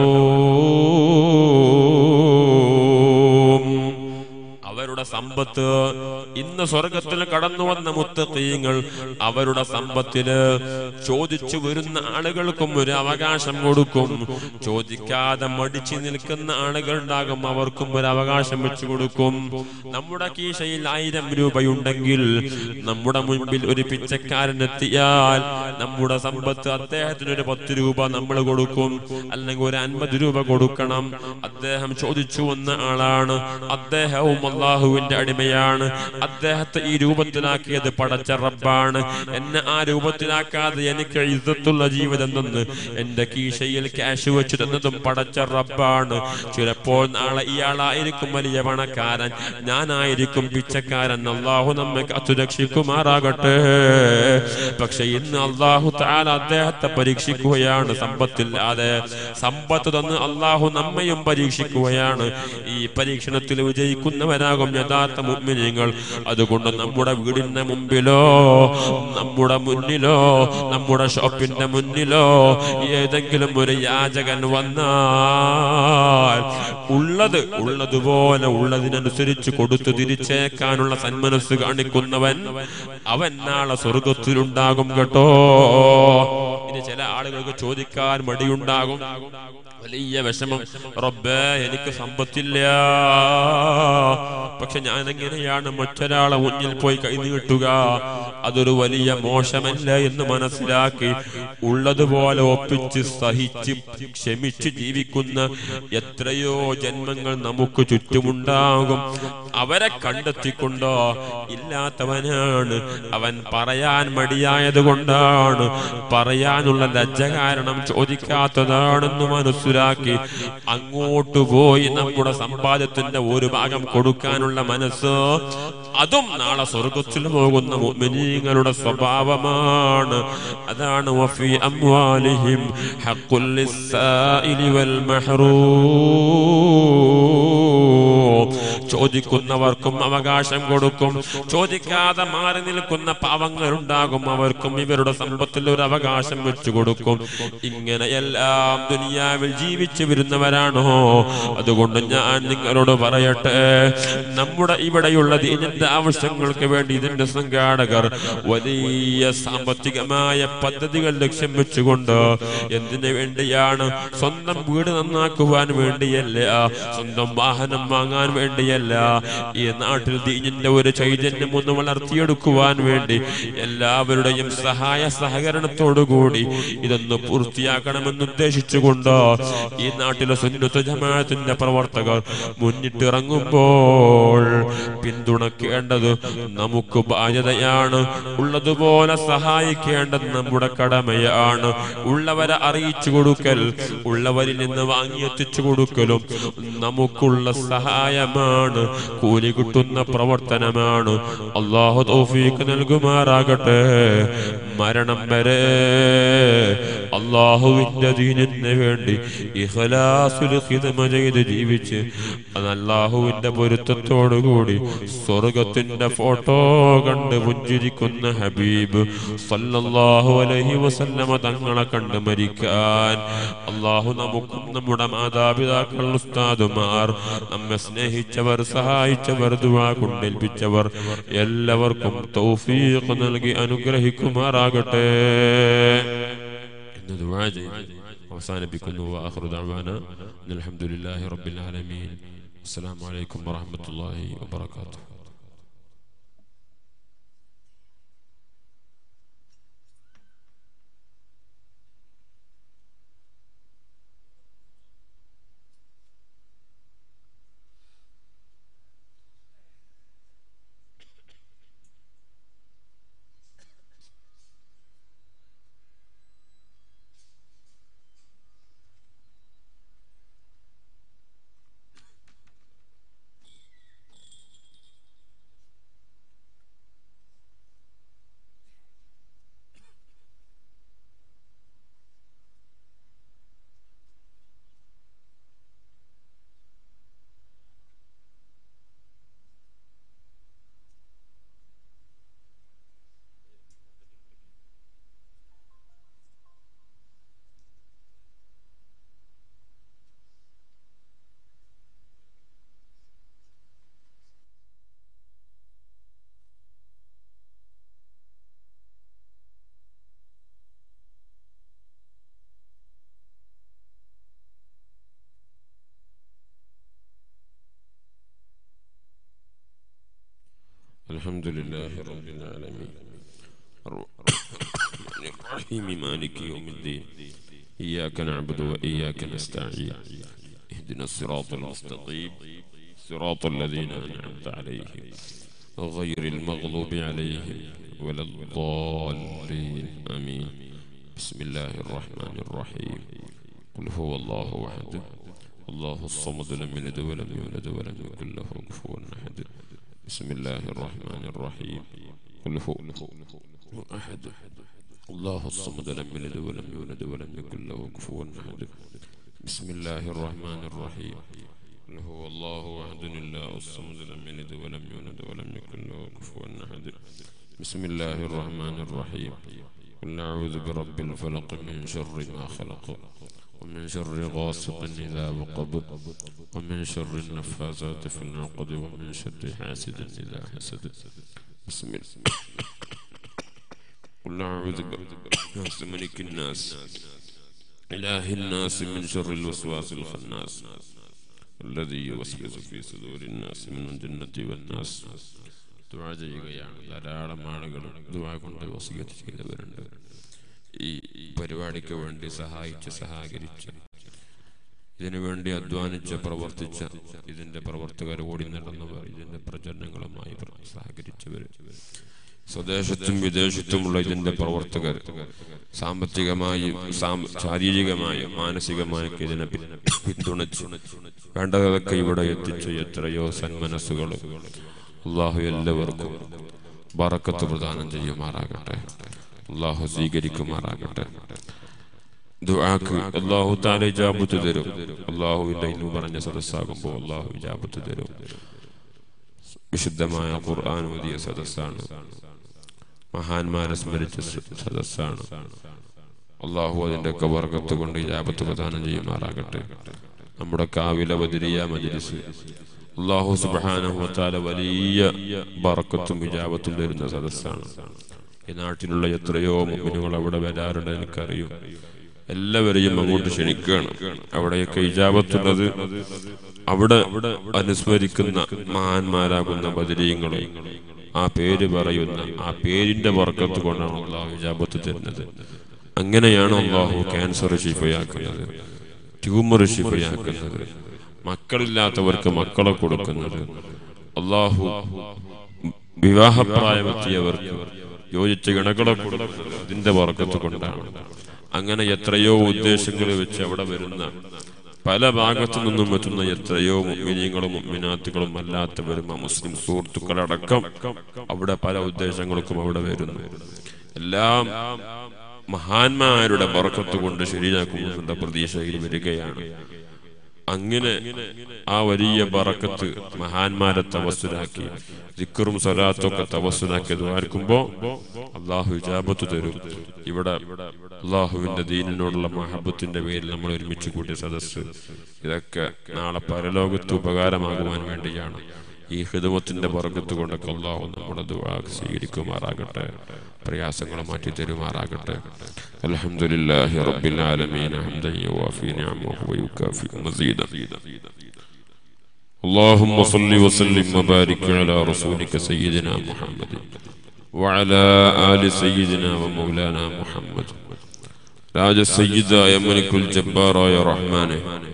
മഹ്റൂം അവരുടെ സമ്പത്ത് ഇന്ന് സ്വർഗത്തിൽ കടന്നു വന്ന മുത്തീങ്ങൾ അവരുടെ സമ്പത്തില് ചോദിച്ചു വരുന്ന ആളുകൾക്കും ഒരു അവകാശം കൊടുക്കും ചോദിക്കാതെ മടിച്ചു നിൽക്കുന്ന ആളുകൾ ഉണ്ടാകും അവർക്കും ഒരു അവകാശം വെച്ചു കൊടുക്കും നമ്മുടെ കീശയിൽ ആയിരം രൂപയുണ്ടെങ്കിൽ നമ്മുടെ മുൻപിൽ ഒരു പിച്ചക്കാരൻ എത്തിയാൽ നമ്മുടെ സമ്പത്ത് അദ്ദേഹത്തിന് ഒരു പത്ത് രൂപ നമ്മൾ കൊടുക്കും അല്ലെങ്കിൽ ഒരു അൻപത് രൂപ കൊടുക്കണം അദ്ദേഹം ചോദിച്ചു വന്ന ആളാണ് അദ്ദേഹവും അള്ളാഹുവിന്റെ അടിമയാണ് അദ്ദേഹത്തെ ഈ രൂപത്തിലാക്കിയത് പടച്ച റബ്ബാണ് എന്നെ ആ രൂപത്തിലാക്കാതെ എനിക്ക് ഇzzത്തുള്ള ജീവിതം തന്ന് എന്റെ കീശയിൽ ക്യാഷ് വെച്ച് തന്നതും പടച്ച റബ്ബാണ് ചിലപ്പോൾ നാളെ ഇയാളായിരിക്കും വലിയ പണക്കാരൻ ഞാനായിരിക്കും പിച്ചക്കാരൻ അള്ളാഹു നമ്മെ കാത്തുരക്ഷിക്കുമാറാകട്ടെ പക്ഷെ ഇന്ന് അള്ളാഹു താല അദ്ദേഹത്തെ പരീക്ഷിക്കുകയാണ് സമ്പത്തില്ലാതെ സമ്പത്ത് തന്ന് അള്ളാഹു നമ്മയും പരീക്ഷിക്കുകയാണ് ഈ പരീക്ഷണത്തിൽ വിജയിക്കുന്നവരാകും യഥാർത്ഥ മുഅ്മിനീങ്ങൾ അതുകൊണ്ട് നമ്മുടെ വീടിന്റെ മുമ്പിലോ നമ്മുടെ മുന്നിലോ നമ്മുടെ ഷോപ്പിന്റെ മുന്നിലോ ഏതെങ്കിലും ഒരു യാചകൻ വന്നാൽ ഉള്ളത് ഉള്ളതുപോലെ ഉള്ളതിനനുസരിച്ച് കൊടുത്തു തിരിച്ചേക്കാനുള്ള സന്മനസ് കാണിക്കുന്നവൻ അവൻ നാളെ സ്വർഗത്തിലുണ്ടാകും കേട്ടോ ഇനി ചില ആളുകൾക്ക് ചോദിക്കാൻ മടിയുണ്ടാകും വലിയ വിഷമം റബ്ബേ എനിക്ക് സമ്പത്തില്ല പക്ഷെ ഞാൻ എങ്ങനെയാണ് മറ്റൊരാളെ മുന്നിൽ പോയി കൈ നീട്ടുക അതൊരു വലിയ മോശമല്ല എന്ന് മനസ്സിലാക്കി ഉള്ളതുപോലെ ഒപ്പിച്ച് സഹിച്ച് ക്ഷമിച്ച് ജീവിക്കുന്ന എത്രയോ ജന്മങ്ങൾ നമുക്ക് ചുറ്റുമുണ്ടാകും അവരെ കണ്ടെത്തിക്കൊണ്ടോ ഇല്ലാത്തവനാണ് അവൻ പറയാൻ മടിയായത് കൊണ്ടാണ് പറയാനുള്ള ലജ്ജ കാരണം ചോദിക്കാത്തതാണെന്ന് മനസ്സിലാക്കി അങ്ങോട്ട് പോയി നമ്മുടെ സമ്പാദ്യത്തിന്റെ ഒരു ഭാഗം കൊടുക്കാനുള്ള മനസ്സ് അതും നാളെ സ്വർഗത്തിൽ പോകുന്ന മുഅ്മിനീങ്ങളുടെ സ്വഭാവമാണ് അതാണ് വഫി അംവാലിഹിം ഹഖുൽ ലിസ്സായിലി വൽ മഹ്റൂം ചോദിക്കുന്നവർക്കും അവകാശം കൊടുക്കും ചോദിക്കാതെ മാറി നിൽക്കുന്ന പാവങ്ങളുണ്ടാകും അവർക്കും ഇവരുടെ സമ്പത്തിൽ ഒരു അവകാശം വെച്ചു കൊടുക്കും ഇങ്ങനെയെല്ലാം ദുനിയാവിൽ ജീവിച്ചു വരുന്നവരാണോ അതുകൊണ്ട് ഞാൻ നിങ്ങളോട് പറയട്ടെ നമ്മുടെ ഇവിടെയുള്ള ദീനിന്റെ ആവശ്യങ്ങൾക്ക് വേണ്ടി ഇതിന്റെ സംഘാടകർ വലിയ സാമ്പത്തികമായ പദ്ധതികൾ ലക്ഷ്യം വെച്ചുകൊണ്ട് എന്തിനു വേണ്ടിയാണ് സ്വന്തം വീട് നന്നാക്കുവാൻ വേണ്ടിയല്ല സ്വന്തം വാഹനം വാങ്ങാൻ വേണ്ടിയല്ല ഈ നാട്ടിൽ ദീനിന്റെ ഒരു ചൈതന്യം ഒന്ന് വളർത്തിയെടുക്കുവാൻ വേണ്ടി എല്ലാവരുടെയും സഹായ സഹകരണത്തോടുകൂടി ഇതൊന്ന് പൂർത്തിയാക്കണമെന്ന് ഉദ്ദേശിച്ചുകൊണ്ട് ഈ നാട്ടിലെ സുന്നത്ത് ജമാഅത്തിന്റെ പ്രവർത്തകർ മുന്നിട്ടിറങ്ങുമ്പോൾ പിന്തുണക്കേണ്ടത് നമുക്ക് ബാധ്യതയാണ് ഉള്ളതുപോലെ സഹായിക്കേണ്ടത് നമ്മുടെ കടമയാണ് ഉള്ളവരെ അറിയിച്ചു കൊടുക്കൽ ഉള്ളവരിൽ നിന്ന് വാങ്ങിയെത്തിച്ചു കൊടുക്കലും നമുക്കുള്ള സഹായമാണ് കൂലി കിട്ടുന്ന പ്രവർത്തനമാണ് അള്ളാഹു തൗഫീഖ് നൽകുമാറാകട്ടെ മരണം വരെ അള്ളാഹുവിന്റെ ദീനിന് വേണ്ടി ഇഖ്ലാസുൽ ഖിദ്മ ചെയ്ത് ജീവിച്ച് അത് അള്ളാഹുവിന്റെ പൊരുത്തത്തോടുകൂടി സ്വർഗത്തിന്റെ ഫോട്ടോ കണ്ട് പുഞ്ചിരിക്കുന്ന ഹബീബ് സല്ലല്ലാഹു അലൈഹി വസല്ലമ തങ്ങളെ കണ്ട് മരിക്കാൻ അള്ളാഹു നമുക്കും നമ്മുടെ മാതാപിതാക്കൾ ഉസ്താദുമാർ നമ്മെ സ്നേഹിച്ചവർ സഹായിച്ചവർ ദുആ കൊണ്ടേൽപ്പിച്ചവർ എല്ലാവർക്കും തൗഫീഖ് നൽകി അനുഗ്രഹിക്കുമാറാകട്ടെ എന്ന് ദുആ ചെയ്ത് അവസാനിപ്പിക്കുന്നു വാഖിറു ദഅവാന അൽഹംദുലില്ലാഹി റബ്ബിൽ ആലമീൻ അസ്സലാമു അലൈക്കും വറഹ്മത്തുള്ളാഹി വബറകാതുഹു الحمد لله رب العالمين الرحمن الرحيم مالك يوم الدين إياك نعبد وإياك نستعين اهدنا الصراط المستقيم صراط الذين أنعمت عليهم غير المغضوب عليهم ولا الضالين آمين بسم الله الرحمن الرحيم قل هو الله أحد الله الصمد لم يلد ولم يولد ولم يكن له كفوا أحد بسم الله الرحمن الرحيم قل هو أحد الله الصمد لم يلد ولم يولد ولم يكن له كفوا أحد بسم الله الرحمن الرحيم قل هو الله أحد الله الصمد لم يلد ولم يولد ولم يكن له كفوا أحد بسم الله الرحمن الرحيم قل أعوذ برب الفلق من شر ما خلق ومن شر غاسق إذا وقب ومن شر النفاثات في العقد ومن شر حاسد إذا حسد بسم الله قل أعوذ برب ملك الناس إله الناس من شر الوسواس الخناس الذي يوسوس في صدور الناس من الجنة والناس ദുആ ചെയ്യുകയാണ് ധാരാളം ആളുകൾ ദുആ കൊണ്ട് വസിയത്ത് ചെയ്തവരുണ്ട് ഈ പരിപാടിക്ക് വേണ്ടി സഹായിച്ച് സഹകരിച്ച് ഇതിനു വേണ്ടി അധ്വാനിച്ച് പ്രവർത്തിച്ച ഇതിന്റെ പ്രവർത്തകർ ഓടി നടന്നവർ ഇതിന്റെ പ്രചരണങ്ങളുമായി പ്ര- സഹകരിച്ചവർ സ്വദേശത്തും വിദേശത്തുമുള്ള ഇതിന്റെ പ്രവർത്തകർ സാമ്പത്തികമായും സാം- ശാരീരികമായും മാനസികമായൊക്കെ ഇതിനെ പി- പിന്തുണച്ച് വേണ്ടതൊക്കെ ഇവിടെ എത്തിച്ച എത്രയോ സന്മനസ്സുകൾ അള്ളാഹു എല്ലാവർക്കും ബറക്കത്ത് പ്രദാനം ചെയ്യുമാറാകട്ടെ അള്ളാഹു സ്വീകരിക്കുമാറാകട്ടെ ദുആക്ക് അള്ളാഹു താല ഇജാബത്ത് തരും അള്ളാഹുവിന്റെ ഇന്ന് പറഞ്ഞ സദസ്സാകുമ്പോൾ അള്ളാഹു ഇജാബത്ത് തരും വിശുദ്ധമായ ഖുർആൻ ഓതിയ സദസ്സാണ് മഹാന്മാരെ സ്മരിച്ച സ- സദസ്സാണ് അള്ളാഹു അതിന്റെ ഒക്കെ വർഗത്ത് കൊണ്ട് ഇജാബത്ത് പ്രദാനം ചെയ്യുമാറാകട്ടെ നമ്മുടെ കാവില ബദിരിയ മജ്ലിസ് അള്ളാഹു സുബ്ഹാനഹു വതആല വലിയ ബറക്കത്തും ഇജാബത്തും തരുന്ന സദസ്സാണ് ഈ നാട്ടിലുള്ള എത്രയോ മുഅ്മിനുകൾ അവിടെ വരാറുണ്ട് എനിക്കറിയും എല്ലാവരെയും അങ്ങോട്ട് ക്ഷണിക്കുകയാണ് അവിടെയൊക്കെ ഇജാബത്തുള്ളത് അവിടെ അനുസ്മരിക്കുന്ന മഹാന്മാരാകുന്ന ബദരീങ്ങളും ആ പേര് പറയുന്ന ആ പേരിന്റെ വർക്കത്ത് കൊണ്ടാണ് അള്ളാഹു ഇജാബത്ത് തരുന്നത് അങ്ങനെയാണ് അള്ളാഹു ക്യാൻസർ ഷിഫയാക്കുന്നത് ട്യൂമർ ഷിഫയാക്കുന്നത് മക്കളില്ലാത്തവർക്ക് മക്കളെ കൊടുക്കുന്നത് അള്ളാഹു വിവാഹപ്രായമെത്തിയവർക്ക് യോജിച്ച ഇണകളെ കൊടുക്കുന്നത് അതിന്റെ വർക്കത്ത് കൊണ്ടാണ് അങ്ങനെ എത്രയോ ഉദ്ദേശങ്ങൾ വെച്ച് അവിടെ വരുന്ന പല ഭാഗത്തു നിന്നും എത്തുന്ന എത്രയോ മുഗ്മിനീങ്ങളും മുഗ്മിനാത്തുകളും അല്ലാത്തവരും ആ മുസ്ലിം സുഹൃത്തുക്കളടക്കം അവിടെ പല ഉദ്ദേശങ്ങൾക്കും അവിടെ വരുന്നു എല്ലാം മഹാന്മാരുടെ ബറക്കത്ത് കൊണ്ട് ശരിയാക്കുമെന്നുള്ള പ്രതീക്ഷയിൽ വരികയാണ് അങ്ങനെ ആ വലിയ ബറക്കത്ത് മഹാന്മാരെ തവസ്സുലാക്കി ദിക്കറും സ്വലാത്തൊക്കെ തവസ്സുലാക്കി ദ്വാരിക്കുമ്പോ അള്ളാഹു ഇജാബത്ത് തരും ഇവിടെ അള്ളാഹുവിന്റെ ദീനിനോടുള്ള മഹബത്തിന്റെ പേരിൽ നമ്മൾ ഒരുമിച്ച് കൂട്ടിയ സദസ്സ് ഇതൊക്കെ നാളെ പരലോകത്ത് ഉപകാരമാകുവാൻ വേണ്ടിയാണ് ഈ ഹിദമത്തിന്റെ ബറക്കത്ത് കൊണ്ടൊക്കെ അള്ളാഹു നമ്മുടെ ദുആ സ്വീകരിക്കുമാറാകട്ടെ പ്രയാസങ്ങൾ മാറ്റി തരുമാറാകട്ടെ അൽഹംദുലില്ലാഹി റബ്ബിൽ ആലമീൻ ഹംദൻ യുവാഫി നിഅമഹു വയുകാഫി മസീദ اللهم صل وسلم وبارك على رسولك سيدنا محمد وعلى آل سيدنا ومولانا محمد راج السيد يا ملك الجبار يا رحمن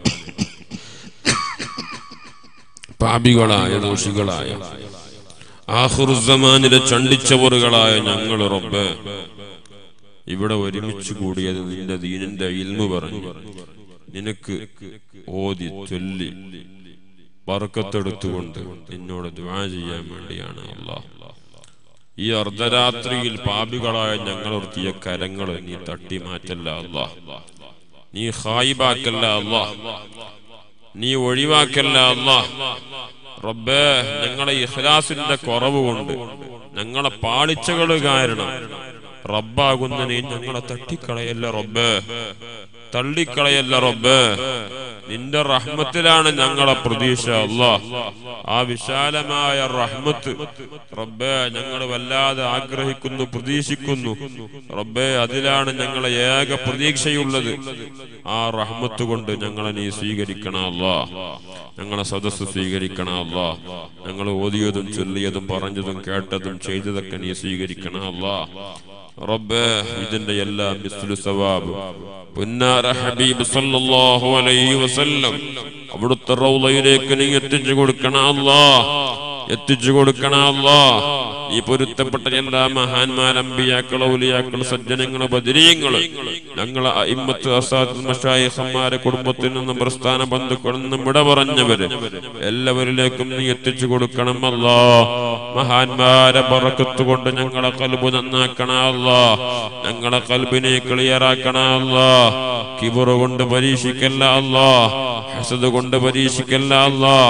പാപികളായ ദോഷികളായ ആഹുറുസമാനിലെ ചണ്ടിച്ചവറുകളായ ഞങ്ങൾ റബ്ബ് ഇവിടെ ഒരുമിച്ച് കൂടിയത് നിന്റെ ദീനിന്റെ ഇൽമു പറഞ്ഞു നിനക്ക് ഓതി ചൊല്ലി ബർക്കത്തെടുത്തുകൊണ്ട് നിന്നോട് ദുആ ചെയ്യാൻ വേണ്ടിയാണ് അള്ളാഹ് ഈ അർദ്ധരാത്രിയിൽ പാപികളായ ഞങ്ങൾ ഉർത്തിയ കരങ്ങൾ നീ തട്ടി മാറ്റല്ല അള്ളാഹ് നീ ഹായിബാക്കല്ല അള്ളാഹ് നീ ഒഴിവാക്കല്ല അള്ളാഹ് റബ്ബേ ഞങ്ങളെ ഇഖ്ലാസിന്റെ കുറവ് കൊണ്ട് ഞങ്ങളെ പാളിച്ചകൾ കാരണം റബ്ബാകുന്ന നീ ഞങ്ങളെ തട്ടിക്കളയല്ല റബ്ബേ തള്ളിക്കളയല്ല റബ്ബേ നിന്റെ റഹ്മത്തിലാണ് ഞങ്ങളെ പ്രതീക്ഷ അല്ലാ ആ വിശാലമായ റഹ്മത്ത് റബ്ബേ ഞങ്ങൾ വല്ലാതെ ആഗ്രഹിക്കുന്നു പ്രതീക്ഷിക്കുന്നു റബ്ബേ അതിലാണ് ഞങ്ങളെ ഏക പ്രതീക്ഷയുള്ളത് ആ റഹ്മത്ത് കൊണ്ട് ഞങ്ങളെ നീ സ്വീകരിക്കണം അല്ലാ ഞങ്ങളെ സദസ്സ് സ്വീകരിക്കണം അല്ലാ ഞങ്ങൾ ഓതിയതും ചൊല്ലിയതും പറഞ്ഞതും കേട്ടതും ചെയ്തതൊക്കെ നീ സ്വീകരിക്കണം അല്ലാ റബ്ബേ ഇതിന്റെ എല്ലാ മിസ്ലു സവാബ് പുന്നാര ഹബീബ് സല്ലല്ലാഹു അലൈഹി വസല്ലം അവിടുത്തെ റൗളയിലേക്ക് നീ എത്തിച്ചു കൊടുക്കണം അല്ലാ എത്തിച്ചു കൊടുക്കണം അല്ലാ ഈ പൊരുത്തപ്പെട്ട എല്ലാ മഹാന്മാർ അമ്പിയാക്കൾ ഔലിയാക്കൾ സജ്ജനങ്ങൾ ബദരീങ്ങൾ ഞങ്ങളെ അയിമ്മത്ത് അസാദ് മഷായിഹന്മാരെ കുടുംബത്തിൽ നിന്നും പ്രസ്ഥാന ബന്ധുക്കളിൽ നിന്നും വിട പറഞ്ഞവര് എല്ലാവരിലേക്കും നീ എത്തിച്ചു കൊടുക്കണം അല്ലാ മഹാന്മാരെ ബറക്കത്ത് കൊണ്ട് ഞങ്ങളെ കൽബ് നന്നാക്കണം അല്ലാ ഞങ്ങളെ കൽബിനെ ക്ലിയറാക്കണം അല്ലാ കിബറ് കൊണ്ട് പരീക്ഷിക്കല്ല അല്ലാ ഹസദ് കൊണ്ട് പരീക്ഷിക്കല്ല അല്ലാ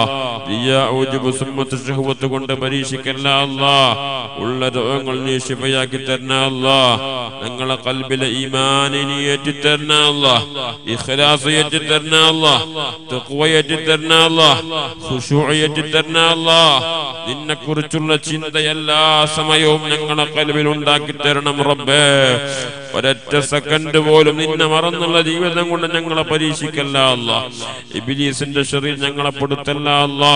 ഷഹുവത്ത് കൊണ്ട് പരീക്ഷിക്കല്ല അല്ലാ ഉള്ള രോഗങ്ങൾ നീ ശിഫയാക്കി തരണ അല്ലാ ഞങ്ങളെ കൽബിലെ ഈമാനെ നീ ഏറ്റിത്തരണ അല്ലാ ഇഖ്ലാസ് ഏറ്റിത്തരണ അല്ലാ തഖ്വ ഏറ്റിത്തരണ അല്ലാ ഖുശൂഅ ഏറ്റിത്തരണ അല്ലാ നിന്നെ കുറിച്ചുള്ള ചിന്ത എല്ലാ സമയവും ഞങ്ങളെ കൽബിൽ ഉണ്ടാക്കി തരണം റബ്ബേ ഒരൊറ്റ സെക്കൻഡ് പോലും നിന്നെ മറന്നുള്ള ജീവിതം കൊണ്ട് ഞങ്ങളെ പരീക്ഷിക്കല്ല അല്ല ഇബിലീസിന്റെ ശരീരം ഞങ്ങളെ പെടുത്തല്ല അല്ല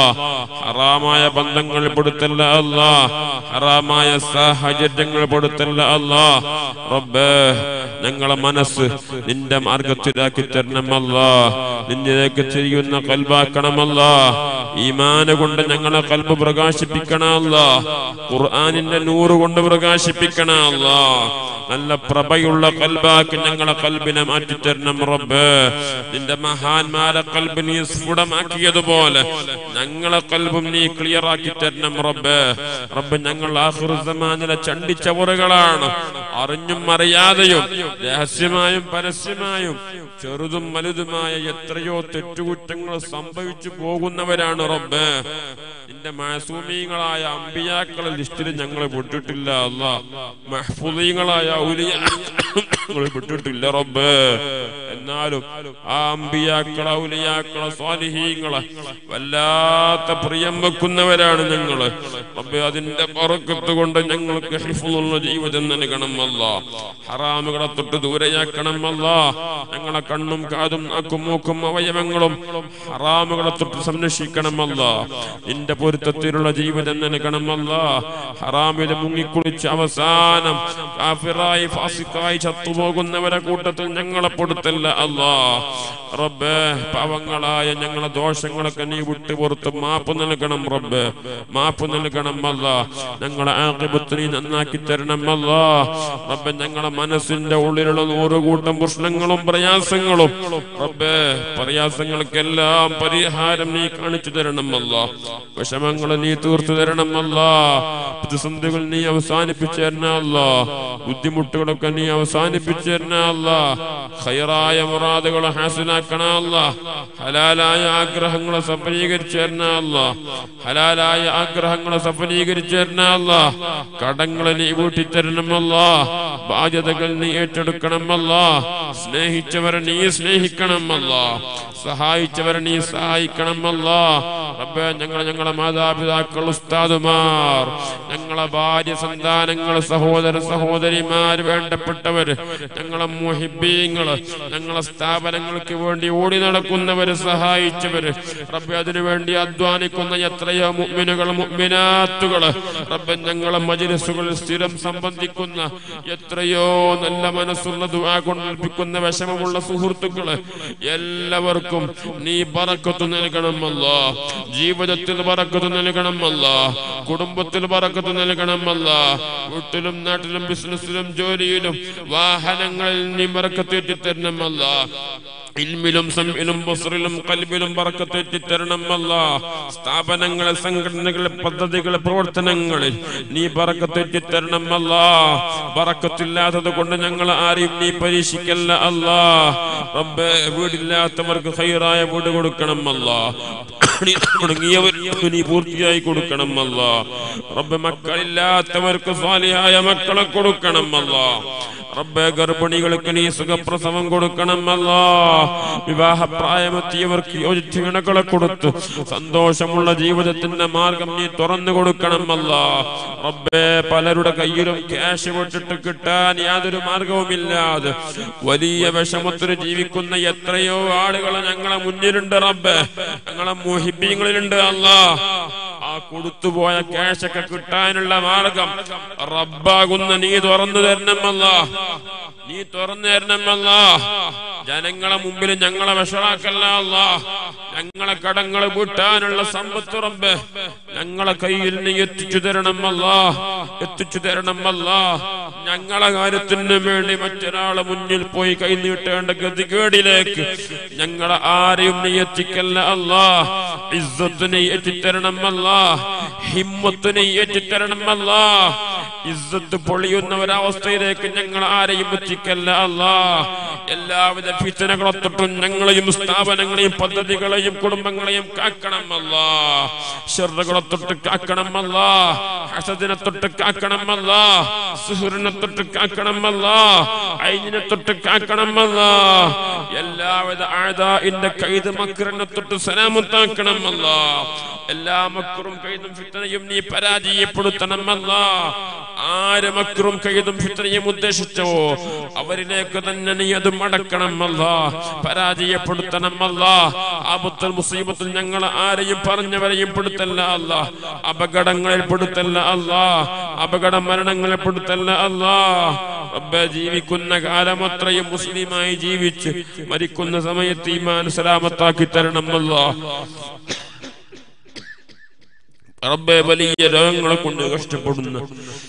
ഹറാമായ ബന്ധങ്ങൾ പെടുത്തല്ല അല്ല ഹറാമായ സാഹചര്യങ്ങൾ പെടുത്തല്ല അല്ല റബ്ബേ ഞങ്ങളെ മനസ്സ് നിന്റെ മാർഗത്തിലാക്കി തരണമല്ല നിന്നിലേക്ക് ചെയ്യുന്ന കൽബാക്കണമല്ല ഈമാന കൊണ്ട് ഞങ്ങളെ കൽബ് പ്രകാശിപ്പിക്കണമല്ല ഖുർആനിന്റെ നൂറ് കൊണ്ട് പ്രകാശിപ്പിക്കണമല്ല നല്ല പ്രഭയുള്ള കൽബാക്കി ഞങ്ങളെ കൽബിനെ മാറ്റിത്തരണം റബ്ബ് നിന്റെ മഹാന്മാരെ കൽബ് നീ സ്ഫുടമാക്കിയതുപോലെ ഞങ്ങളെ കൽബും നീ ക്ലിയർ ആക്കി തരണം റബ്ബ് റബ്ബ് ഞങ്ങൾ ആഹുറുസമാനിലെ ചണ്ടിച്ചവറുകളാണ് അറിഞ്ഞും അറിയാതെയും രഹസ്യമായും പരസ്യമായും ചെറുതും വലുതുമായ എത്രയോ തെറ്റുകുറ്റങ്ങൾ സംഭവിച്ചു പോകുന്നവരാണ് റബ്ബ് നിന്റെ മാസൂമീങ്ങളായ അമ്പിയാക്കളെ ലിസ്റ്റിൽ ഞങ്ങൾ വിട്ടിട്ടില്ല അല്ല മഹ്ഫുദീങ്ങളായ ഔലിയാക്കൾ വിട്ടിട്ടില്ല റബ്ബ് എന്നാലും ആ അമ്പിയാക്കളെ ഔലിയാക്കളെ സ്വാലിഹീങ്ങളെ വല്ലാത്ത പ്രിയം വെക്കുന്നവരാണ് ഞങ്ങള് റബ്ബെ അതിന്റെ പറക്കത്ത് കൊണ്ട് ഞങ്ങൾക്ക് ഹിഫുള്ള ജീവിതം നൽകണം അല്ല ഹറാമുകളെ തൊട്ട് ദൂരെയാക്കണം അല്ല ഞങ്ങളെ കണ്ണും കാതും നാക്കും മൂക്കും അവയവങ്ങളും ഹറാമുകളെ തൊട്ട് സംരക്ഷിക്കണമല്ല നിന്റെ പൊരുത്തത്തിലുള്ള ജീവിതം നൽകണമല്ല ഹറാമിൽ മുങ്ങിക്കുളിച്ച് അവസാനം കാഫിറായി ഫാസിക്കായി ചത്തുപോകുന്നവരെ കൂട്ടത്തിൽ ഞങ്ങളെ പെടുത്തല്ല അല്ലാ റബ്ബേ പാവങ്ങളായ ഞങ്ങളെ ദോഷങ്ങളൊക്കെ നീ വിട്ടു പുറത്ത് മാപ്പ് നൽകണം റബ്ബേ മാപ്പ് നൽകണം അല്ല ഞങ്ങളെ ആക്കിബത്ത് നീ നന്നാക്കി തരണം അല്ല റബ്ബെ ഞങ്ങളെ മനസ്സിന്റെ ഉള്ളിലുള്ള നൂറുകൂട്ടം പ്രശ്നങ്ങളും പ്രയാസങ്ങളും റബ്ബേ പ്രയാസങ്ങൾക്കെല്ലാം പരിഹാരം നീ കാണിച്ചു തരണം അല്ല വിഷമങ്ങൾ നീ തീർത്തു തരണം അല്ല പ്രതിസന്ധികൾ നീ അവസാനിപ്പിച്ചു തരണം അല്ല ബുദ്ധിമുട്ടുകളൊക്കെ നീ അവസാനിപ്പിച്ചു തരണം അല്ല ഹൈറായ മുറാദുകൾ ഹാസിലാക്കണ അല്ല ഹലാലായ ആഗ്രഹങ്ങളെ സഫലീകരിച്ചു തരണം അല്ല ഹലാലായ ആഗ്രഹങ്ങളെ സഫലീകരിച്ചു തരണം അല്ല കടങ്ങളെ നീ വീട്ടിത്തരണമല്ല ബാധ്യതകൾ നീ ഏറ്റെടുക്കണമല്ല സ്നേഹിച്ചവരെ നീ സ്നേഹിക്കണമല്ല സഹായിച്ചവരെ നീ സഹായിക്കണമല്ല റബ്ബേ ഞങ്ങൾ ഞങ്ങളെ മാതാപിതാക്കൾ ഉസ്താദുമാർ ഞങ്ങളെ ഭാര്യ സന്താനങ്ങൾ സഹോദര സഹോദരിമാർ വേണ്ടപ്പെട്ടവര് ഞങ്ങളെ മുഹിബീങ്ങള് ഞങ്ങളെ സ്ഥാപനങ്ങൾക്ക് വേണ്ടി ഓടി നടക്കുന്നവര് സഹായിച്ചവര് റബ്ബെ അതിനു വേണ്ടി അധ്വാനിക്കുന്ന എത്രയോ മുഅ്മിനുകൾ മുഅ്മിനാത്തുകള് റബ്ബെ ഞങ്ങളെ മജ്ലിസുകളിൽ സ്ഥിരം സംബന്ധിക്കുന്ന എത്രയോ നല്ല മനസ്സുള്ള ദുആ കൊണ്ടേൽപ്പിക്കുന്ന വിഷമമുള്ള സുഹൃത്തുക്കള് എല്ലാവർക്കും നീ ബറക്കത്ത് നൽകണമല്ല ജീവിതത്തിൽ ബറക്കത്ത് നൽകണമല്ല കുടുംബത്തിൽ ബറക്കത്ത് നൽകണമല്ല വീട്ടിലും നാട്ടിലും ബിസിനസ്സിലും ജോലിയിലും വാഹനങ്ങളിൽ നീ ബറക്കത്തേറ്റി തരണമല്ല ഇൽമിലും സംഇലും ബസ്റിലും കൽബിലും ബറക്കത്തേറ്റി തരണമല്ല സ്ഥാപനങ്ങളെ സംഘടനകളെ പദ്ധതികളെ പ്രവർത്തനങ്ങളിൽ നീ ബറക്കത്തേറ്റി തരണമല്ല ബറക്കത്തില്ലാത്തത് കൊണ്ട് ഞങ്ങൾ ആരെയും നീ പരീക്ഷിക്കല്ല അല്ലാ റബ്ബേ വീടില്ലാത്തവർക്ക് ഹൈറായ വീട് കൊടുക്കണം അല്ലാ പണി തുടങ്ങിയവർക്ക് നീ പൂർത്തിയായി കൊടുക്കണം അല്ല റബ്ബ് മക്കളില്ലാത്തവർക്ക് സ്വാലിയായ മക്കളെ കൊടുക്കണം അല്ല റബ്ബെ ഗർഭിണികൾക്ക് നീ സുഖപ്രസവം കൊടുക്കണമല്ല വിവാഹപ്രായമെത്തിയവർക്ക് യോജിച്ച ഇണകളെ കൊടുത്ത് സന്തോഷമുള്ള ജീവിതത്തിന്റെ മാർഗം നീ തുറന്നു കൊടുക്കണമല്ല റബ്ബെ പലരുടെ കയ്യിലും ക്യാഷ് വിട്ടിട്ട് കിട്ടാൻ യാതൊരു മാർഗവുമില്ലാതെ വലിയ വിഷമത്തിൽ ജീവിക്കുന്ന എത്രയോ ആളുകൾ ഞങ്ങളെ മുന്നിലുണ്ട് റബ്ബെ ഞങ്ങളെ മുഹിബീങ്ങളിലുണ്ട് അല്ലാ ആ കൊടുത്തുപോയ ക്യാഷൊക്കെ കിട്ടാനുള്ള മാർഗം റബ്ബാകുന്ന നീ തുറന്നു തരണമല്ല നീ തുറന്നു തരണമല്ല ജനങ്ങളെ മുമ്പിൽ ഞങ്ങളെ വിഷറാക്കല്ല അല്ല ഞങ്ങളെ കടങ്ങൾ വീട്ടാനുള്ള സമ്പത്ത് റബ്ബ് ഞങ്ങളെ കയ്യിൽ നീ എത്തിച്ചു തരണമല്ല എത്തിച്ചു തരണമല്ല ഞങ്ങളെ കാര്യത്തിന് വേണ്ടി മറ്റൊരാളെ മുന്നിൽ പോയി കൈ നീട്ടേണ്ട ഗതികേടിലേക്ക് ഞങ്ങളെ ആരെയും നീ എത്തിക്കല്ല അല്ലാ ഇസ്സത്തിനെ എത്തിത്തരണമല്ല ഹിമ്മത്തിനെ ഏറ്റിത്തരണമല്ല ഇസ്സത്ത് പൊളിയുന്ന ഒരവസ്ഥയിലേക്ക് ഞങ്ങൾ ആരെയും എത്തിക്കല്ല അല്ല എല്ലാവിധ ഫിത്തനകളെ തൊട്ടും ഞങ്ങളെയും സ്ഥാപനങ്ങളെയും പദ്ധതികളെയും കുടുംബങ്ങളെയും കാക്കണം അല്ലാ ഷെറുകളെ തൊട്ട് കാക്കണം അല്ലാ ഹസദിനെ തൊട്ട് കാക്കണം അല്ലാ സുഹുറിനെ തൊട്ട് കാക്കണം അല്ലാ ഐനിനെ തൊട്ട് കാക്കണം അല്ലാ എല്ലാവിധ ആഴ്താഇന്റെ കൈത് മക്കറിനെ തൊട്ട് സലാമത്താക്കണം അല്ലാ എല്ലാ മക്കറും കൈതും ഫിത്തനയും നീ പരാജയപ്പെടുത്തണമല്ല ആര് മക്കറും കൈതും ഫിത്തനയും ഉദ്ദേശിച്ചോ അവരിലേക്ക് തന്നെ നീ അത് മടക്കണമല്ല പരാജയപ്പെടുത്തണമല്ല ആപത്തിൽ മുസീബത്തിൽ ഞങ്ങൾ ആരെയും പറഞ്ഞവരെയും പെടുത്തല്ല അല്ല അപകടങ്ങളിൽ പെടുത്തല്ല അല്ല അപകട മരണങ്ങളിൽ പെടുത്തല്ല അല്ല റബ്ബേ ജീവിക്കുന്ന കാലം അത്രയും മുസ്ലിമായി ജീവിച്ച് മരിക്കുന്ന സമയത്ത് ഈമാൻ സലാമത്താക്കി തരണമല്ല റബ്ബെ വലിയ രോഗങ്ങളെ കൊണ്ട് കഷ്ടപ്പെടുന്ന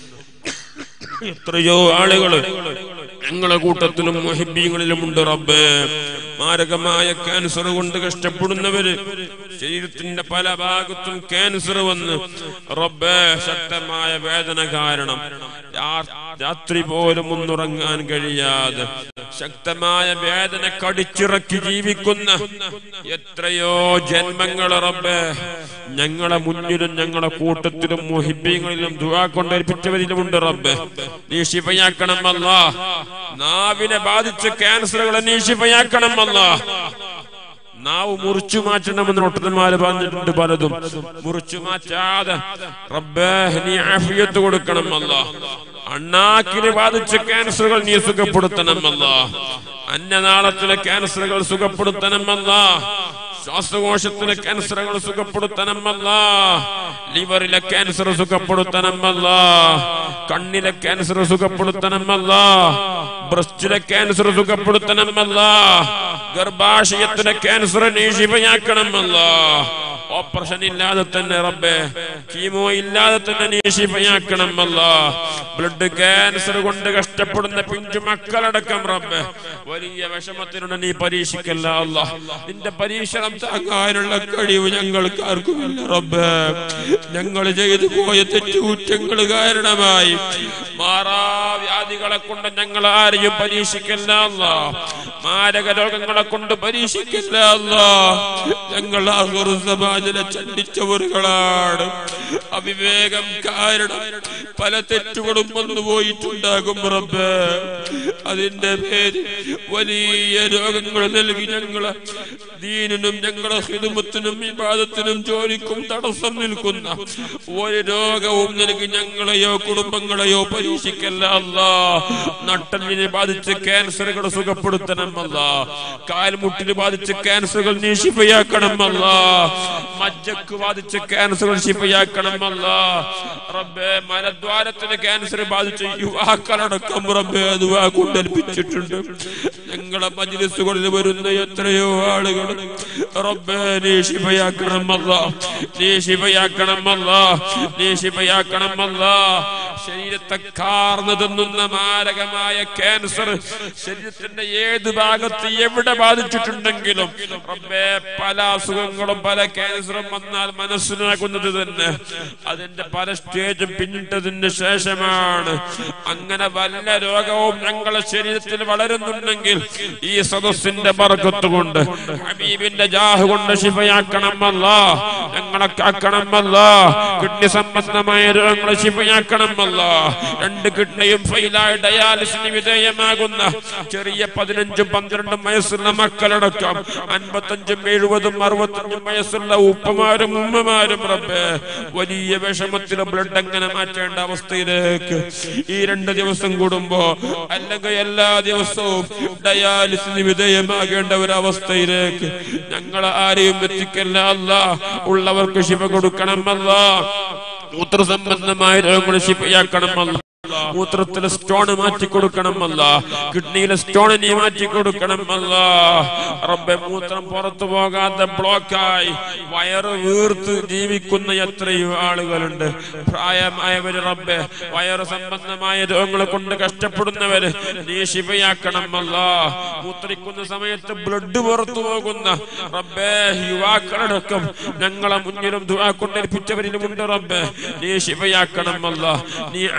എത്രയോ ആളുകള് ഞങ്ങളെ കൂട്ടത്തിലും മൊഹിബീങ്ങളിലും ഉണ്ട് റബ്ബേ മാരകമായ ക്യാൻസർ കൊണ്ട് കഷ്ടപ്പെടുന്നവര് ശരീരത്തിന്റെ പല ഭാഗത്തും ക്യാൻസർ വന്ന് റബ്ബേ ശക്തമായ വേദന കാരണം രാ- രാത്രി പോലും ഒന്നുറങ്ങാൻ കഴിയാതെ ശക്തമായ വേദന കടിച്ചിറക്കി ജീവിക്കുന്ന എത്രയോ ജന്മങ്ങൾ റബ്ബേ ഞങ്ങളെ മുന്നിലും ഞങ്ങളെ കൂട്ടത്തിലും മുഹിബീങ്ങളിലും ദുആ കൊണ്ടേൽപ്പിച്ചവരിലുമുണ്ട് റബ്ബേ നീ ശിഫയാക്കണമല്ല നാവിനെ ബാധിച്ച ക്യാൻസറുകളെ നീ ശിഫയാക്കണമല്ല നാവ് മുറിച്ചു മാറ്റണമെന്ന് ഒട്ടന്മാര് പറഞ്ഞിട്ടുണ്ട് പലതും മുറിച്ചു മാറ്റാതെ റബ്ബേ നീ ആഫിയത്ത് കൊടുക്കണം അല്ല അണ്ണാക്കിന് ബാധിച്ച ക്യാൻസറുകൾ നീ സുഖപ്പെടുത്തണമല്ല അന്നനാളത്തിലെ ക്യാൻസറുകൾ സുഖപ്പെടുത്തണമല്ല ശ്വാസകോശത്തിലെ ക്യാൻസറുകൾ സുഖപ്പെടുത്തണമല്ല ലിവറിലെ ക്യാൻസർ സുഖപ്പെടുത്തണമല്ല കണ്ണിലെ ക്യാൻസർ സുഖപ്പെടുത്തണമല്ല ബ്രസ്റ്റിലെ ക്യാൻസർ സുഖപ്പെടുത്തണമല്ല ഗർഭാശയത്തിലെ ക്യാൻസർ നീ ശിവയാക്കണമല്ല ഓപ്പറേഷൻ ഇല്ലാതെ തന്നെ റബ്ബേ കീമോ ഇല്ലാതെ തന്നെ നീ ശിവയാക്കണമല്ല ബ്ലഡ് ക്യാൻസർ കൊണ്ട് കഷ്ടപ്പെടുന്ന പിഞ്ചു മക്കളടക്കം റബ്ബേ വലിയ വിഷമത്തിനുണ്ട് നീ പരീക്ഷിക്കല്ല അല്ല നിന്റെ പരീക്ഷണം താങ്ങാനുള്ള കഴിവ് ഞങ്ങൾക്ക് ആർക്കുമില്ല റബ്ബേ ഞങ്ങൾ ചെയ്തു പോയ തെറ്റുകുറ്റങ്ങൾ കാരണമായി മാറാവ്യാധികളെ കൊണ്ട് ഞങ്ങൾ ആരെയും പരീക്ഷിക്കല്ല അല്ല മാരക രോഗങ്ങളെ കൊണ്ട് പരീക്ഷിക്കല്ല അല്ല ഞങ്ങൾ ആഹുറു സമാജനെ ചണ്ടിച്ചവറുകളാണ് അവിവേകം കാരണം പല തെറ്റുകളും വന്നു പോയിട്ടുണ്ടാകും റബ്ബേ അതിന്റെ പേര് വലിയ രോഗങ്ങൾ നൽകി ഞങ്ങളെ ദീനിനും ഞങ്ങളെ ഹിദുമത്തിനും വിവാദത്തിനും ജോലിക്കും തടസ്സം നിൽക്കുന്ന ഒരു രോഗവും നൽകി ഞങ്ങളെയോ കുടുംബങ്ങളെയോ പരീക്ഷിക്കല്ല അല്ലാ നട്ടലിനെ ബാധിച്ച് ക്യാൻസറുകൾ സുഖപ്പെടുത്തണമല്ല കാൽമുട്ടിന് ബാധിച്ച് ക്യാൻസറുകൾ നീ ശിഫയാക്കണമല്ല മജ്ജക്ക് ബാധിച്ച് ക്യാൻസറുകൾ ശിഫയാക്കണമല്ല റബ്ബേ മലദ്വാരത്തിന് ക്യാൻസർ ബാധിച്ച യുവാക്കളടക്കം റബ്ബേ അത് കൊണ്ടേൽപ്പിച്ചിട്ടുണ്ട് ഞങ്ങളെ മജ്ലിസുകളിൽ വരുന്ന എത്രയോ ആളുകൾ റബ്ബേ നീ ശിഫയാക്കണമല്ല നീ ശിഫയാക്കണമല്ല നീ ശിഫയാക്കണമല്ല ശരീരത്തെ കാർന്നു തിന്നുന്ന മാരകമായ ക്യാൻസർ ശരീരത്തിന്റെ ഏത് ഭാഗത്ത് എവിടെ ബാധിച്ചിട്ടുണ്ടെങ്കിലും റബ്ബേ പല അസുഖങ്ങളും പല ക്യാൻസറും വന്നാൽ മനസ്സിലാക്കുന്നത് തന്നെ അതിന്റെ പല സ്റ്റേജും പിന്നിട്ടതിന് ശേഷമാണ് അങ്ങനെ വല്ല രോഗവും ഞങ്ങളെ ശരീരത്തിൽ വളരുന്നുണ്ടെങ്കിൽ ഈ സദസ്സിന്റെ ബർക്കത്ത് കൊണ്ട് ഹബീബിന്റെ ജാഹ് കൊണ്ട് ശിഫയാക്കണമല്ല ഞങ്ങളെ കാക്കണമല്ല കിഡ്നി സംബന്ധമായ രോഗങ്ങളെ ശിഫയാക്കണമല്ല രണ്ട് കിഡ്നിയും ഫെയിലായി ഡയാലിസിന് വിധേയമാകുന്ന ചെറിയ പതിനഞ്ചും പന്ത്രണ്ടും വയസ്സുള്ള മക്കളടക്കം അൻപത്തഞ്ചും എഴുപതും അറുപത്തഞ്ചും വയസ്സുള്ള ഉപ്പമാരും ഉമ്മമാരും റബ്ബേ വലിയ വിഷമത്തിലെ ബ്ലഡ് എങ്ങനെ മാറ്റേണ്ട അവസ്ഥയിലേക്ക് ഈ രണ്ട് ദിവസം കൂടുമ്പോ അല്ലെങ്കിൽ എല്ലാ ദിവസവും ഡയാലിസിന് വിധേയമാകേണ്ട ഒരു അവസ്ഥയിലേക്ക് ഞങ്ങൾ ആരെയും എത്തിക്കല്ല അല്ല ഉള്ളവർക്ക് ശിവ കൊടുക്കണമല്ല മൂത്ര സംബന്ധമായ രോഗങ്ങൾ ശിവയാക്കണമല്ല മൂത്രത്തിലെ സ്റ്റോൺ മാറ്റി കൊടുക്കണമല്ല കിഡ്നിയിലെ സ്റ്റോൺ നീ മാറ്റി കൊടുക്കണമല്ല റബ്ബെ മൂത്രം പുറത്തു പോകാതെ ബ്ലോക്കായി വയറ് വീർത്ത് ജീവിക്കുന്ന എത്രയോ ആളുകളുണ്ട് പ്രായമായവര് റബ്ബെ വയറ് സംബന്ധമായ രോഗങ്ങളെ കൊണ്ട് കഷ്ടപ്പെടുന്നവര് നീ ശിവയാക്കണമല്ല മൂത്രിക്കുന്ന സമയത്ത് ബ്ലഡ് പുറത്തു പോകുന്ന റബ്ബെ യുവാക്കളടക്കം ഞങ്ങളെ മുന്നിലും ദുആ കൊണ്ടേൽപ്പിച്ചവരിലുമുണ്ട് റബ്ബെ നീ ശിവയാക്കണമല്ല നീ ആഫിയത്ത്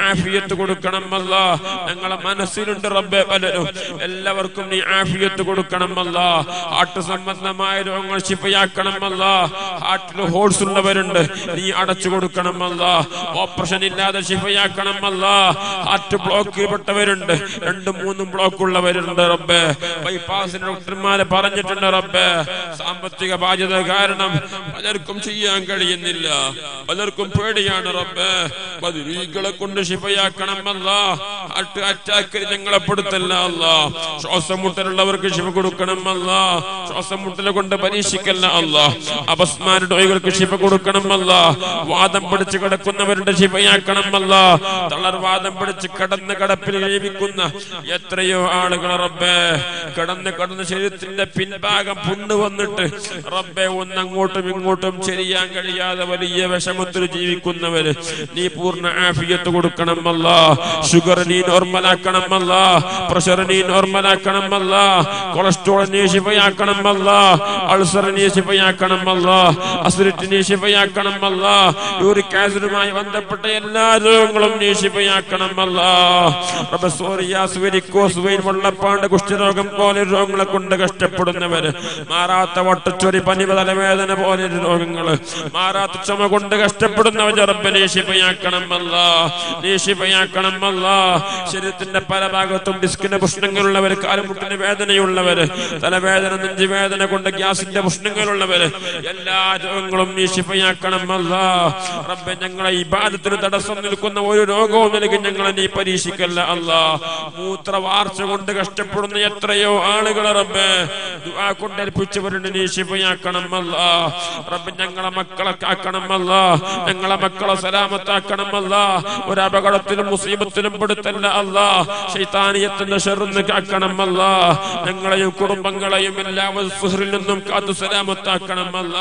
ആഫിയത്ത് കൊടുക്കണം അല്ല ഞങ്ങളെ മനസ്സിലുണ്ട് റബ്ബെ പലരും എല്ലാവർക്കും നീ ആഫിയത്ത് കൊടുക്കണം അല്ല ഹാർട്ട് സംബന്ധമായ രോഗങ്ങൾ ശിഫയാക്കണം അല്ല ഹാർട്ടിൽ ഹോൾസ് ഉള്ളവരുണ്ട് നീ അടച്ചു കൊടുക്കണം അല്ല ഓപ്പറേഷൻ ഇല്ലാതെ ശിഫയാക്കണം അല്ല ഹാർട്ട് ബ്ലോക്കിൽ പെട്ടവരുണ്ട് രണ്ടും മൂന്നും ബ്ലോക്ക് ഉള്ളവരുണ്ട് റബ്ബെ ബൈപ്പാസിന് ഡോക്ടർമാരെ പറഞ്ഞിട്ടുണ്ട് റബ്ബെ സാമ്പത്തിക ബാധ്യത കാരണം പലർക്കും ചെയ്യാൻ കഴിയുന്നില്ല പലർക്കും പേടിയാണ് റബ്ബെ ബദരീകളെ കൊണ്ട് ശിഫയാക്കണമല്ല ഹാർട്ട് അറ്റാക്കിൽ ഞങ്ങളെ പെടുത്തല്ല അല്ല ശ്വാസം മുട്ടലുള്ളവർക്ക് ശിവ കൊടുക്കണമല്ല ശ്വാസം മുട്ടലെ കൊണ്ട് പരീക്ഷിക്കല്ല അല്ല അപസ്മാര രോഗികൾക്ക് ശിവ കൊടുക്കണമല്ല വാദം പിടിച്ച് കിടക്കുന്നവരുടെ ശിവയാക്കണമല്ല തളർവാദം പിടിച്ച് കടന്ന് കടപ്പിൽ ജീവിക്കുന്ന എത്രയോ ആളുകൾ റബ്ബേ കടന്ന് കടന്ന് ശരീരത്തിന്റെ പിൻഭാഗം പുണ്ണ് വന്നിട്ട് റബ്ബെ ഒന്നങ്ങോട്ടും ഇങ്ങോട്ടും ചെരിയാൻ കഴിയാതെ വലിയ വിഷമത്തിൽ ജീവിക്കുന്നവര് നീ പൂർണ്ണ ആഫിയത്ത് കൊടുക്കണമല്ല ഷുഗർ നീ നോർമലാക്കണമല്ല പ്രഷർ നീ നോർമലാക്കണമല്ല കൊളസ്ട്രോൾ നീ ശിവയാക്കണമല്ല അൾസർ നീ ശിവയാക്കണമല്ല അസിഡിറ്റി നീ ശിവയാക്കണമല്ല യൂറിക് ആസിഡുമായി ബന്ധപ്പെട്ട എല്ലാ രോഗങ്ങളും നീ ശിവയാക്കണമല്ല റബ്ബെ സോറിയാസ് വെരിക്കോസ് വെയിൻ വെള്ളപ്പാണ്ട് കുഷ്ഠരോഗം പോലെ രോഗങ്ങളെ കൊണ്ട് കഷ്ടപ്പെടുന്നവര് മാറാത്ത വട്ടച്ചൊരി പനി തലവേദന പോലെ രോഗങ്ങള് മാറാത്ത ചുമ കൊണ്ട് കഷ്ടപ്പെടുന്നവര് റബ്ബനെ ശിവയാക്കണമല്ല നീ ശിവയാക്കണമല്ല ശരീരത്തിന്റെ പല ഭാഗത്തും ഡിസ്കിന്റെ പ്രശ്നങ്ങളുള്ളവര് കാലുമുട്ടിന് വേദനയുള്ളവര് തലവേദന നെഞ്ചുവേദന കൊണ്ട് ഗ്യാസിന്റെ പ്രശ്നങ്ങളുള്ളവര് എല്ലാ രോഗങ്ങളും നീ ശിവയാക്കണമല്ല റബ്ബെ ഞങ്ങളെ ഈ ബാധത്തിന് തടസ്സം നിൽക്കുന്ന ഒരു രോഗവും നൽകി ഞങ്ങളെ നീ പരീക്ഷിക്കല്ല അല്ല മൂത്രവാർച്ച കൊണ്ട് കഷ്ടപ്പെടുന്ന എത്രയോ ആളുകൾ റബ്ബെ ദുആ കൊണ്ട് ഏൽപ്പിച്ചവരുണ്ട് നീ ശിവയാക്കണമല്ല റബ്ബെ ഞങ്ങളെ മക്കളെ കാക്കണമല്ല ഞങ്ങളെ മക്കളെ സലാമത്താക്കണമല്ല ഒരു അപകടത്തിലും മുസീബത്തിലും പെടുത്തല്ല അല്ല ശൈത്താനിയത്തിന്റെ ഷെറിന്ന് കാക്കണമല്ല ഞങ്ങളെയും കുടുംബങ്ങളെയും എല്ലാവരും സുഹറിൽ നിന്നും കാത്തു സലാമത്താക്കണമല്ല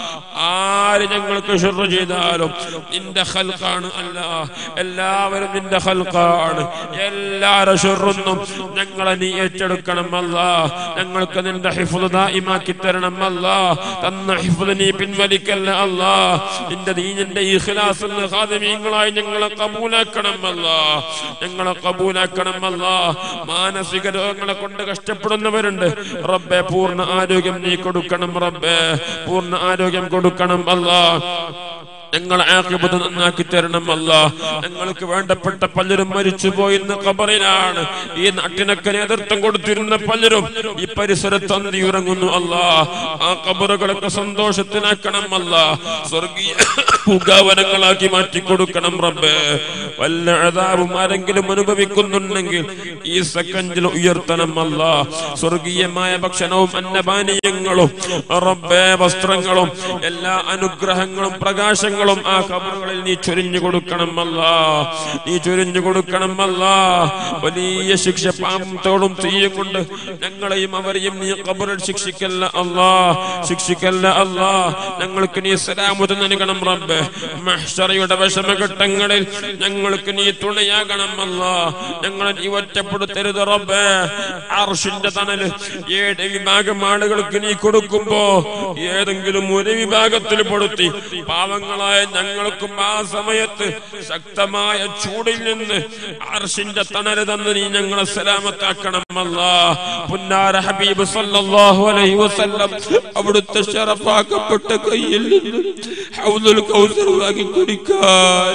ആര് ഞങ്ങൾക്ക് ഷെറ് ചെയ്താലും നിന്റെ ഹൽക്കാണ് അല്ല എല്ലാവരും നിന്റെ ഹൽക്കാണ് എല്ലാരും ഷെറൊന്നും ഞങ്ങളെ നീ ഏറ്റെടുക്കണമല്ല ഞങ്ങൾക്ക് നിന്റെ ഹിഫുദ് ദായിമാക്കി തരണമല്ല തന്ന ഹിഫുദ് നീ പിൻവലിക്കല്ല അല്ല നിന്റെ ദീനിന്റെ ഇഖ്ലാസ് ഖാദിമീങ്ങളായി ഞങ്ങളെ കബൂലാക്കണമല്ല ഞങ്ങളെ കബൂലാക്കണമല്ല മാനസിക രോഗങ്ങളെ കൊണ്ട് കഷ്ടപ്പെടുന്നവരുണ്ട് റബ്ബെ പൂർണ്ണ ആരോഗ്യം നീ കൊടുക്കണം റബ്ബെ പൂർണ്ണ ആരോഗ്യം കൊടുക്കണം അല്ലാ ഞങ്ങളെ ആക്കിബത്ത് നന്നാക്കി തരണം അല്ല ഞങ്ങൾക്ക് വേണ്ടപ്പെട്ട പലരും മരിച്ചു പോയിരുന്ന ഖബറിലാണ് ഈ നാട്ടിനൊക്കെ നേതൃത്വം കൊടുത്തിരുന്ന പലരും ഈ പരിസരത്ത് അന്തി ഉറങ്ങുന്നു അല്ല ആ ഖബറുകളൊക്കെ സന്തോഷത്തിനാക്കണം അല്ല സ്വർഗീയ പുകാവനങ്ങളാക്കി മാറ്റി കൊടുക്കണം റബ്ബേ വല്ല അതാവും ആരെങ്കിലും അനുഭവിക്കുന്നുണ്ടെങ്കിൽ ഈ സെക്കൻഡിൽ ഉയർത്തണം അല്ല സ്വർഗീയമായ ഭക്ഷണവും അന്നപാനീയങ്ങളും റബ്ബേ വസ്ത്രങ്ങളും എല്ലാ അനുഗ്രഹങ്ങളും പ്രകാശങ്ങളും ആ ഖബറുകളിൽ നീ ചൊരിഞ്ഞു കൊടുക്കണം അല്ല നീ ചൊരിഞ്ഞു കൊടുക്കണം അല്ല വലിയ ശിക്ഷ പാമ്പത്തോടും തീയും കൊണ്ട് ഞങ്ങളെയും അവരെയും നീ ഖബറിൽ ശിക്ഷിക്കല്ല അല്ലാ ശിക്ഷിക്കല്ല അല്ലാ ഞങ്ങൾക്ക് നീ സലാമത്ത് നൽകണം റബ്ബേ മഹ്ശറയുടെ വിഷമഘട്ടങ്ങളിൽ ഞങ്ങൾക്ക് നീ തുണയാകണം അല്ലാ ഞങ്ങളെ നീ ഒറ്റപ്പെടുത്തരുത് റബ്ബേ അർഷിന്റെ തണല് ഏഴ് വിഭാഗം ആളുകൾക്ക് നീ കൊടുക്കുമ്പോ ഏതെങ്കിലും ഒരു വിഭാഗത്തിൽ പെടുത്തി പാവങ്ങളായ ഞങ്ങൾക്കും ആ സമയത്ത് ശക്തമായ ചൂടിൽ നിന്ന് അർഷിന്റെ തണല് തന്ന് നീ ഞങ്ങളെ സലാമത്താക്കണമല്ല പുന്നാര ഹബീബ് സല്ലല്ലാഹു അലൈഹി വസല്ലം അവിടുത്തെ ഷറഫാക്കപ്പെട്ട കയ്യിൽ നിന്ന് ഹൗദുൽ കൗസർ വാങ്ങി കുടിക്കാൻ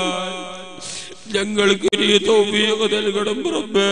ഞങ്ങൾക്ക് നീ തൗഫീഖ് നൽകണം റബ്ബേ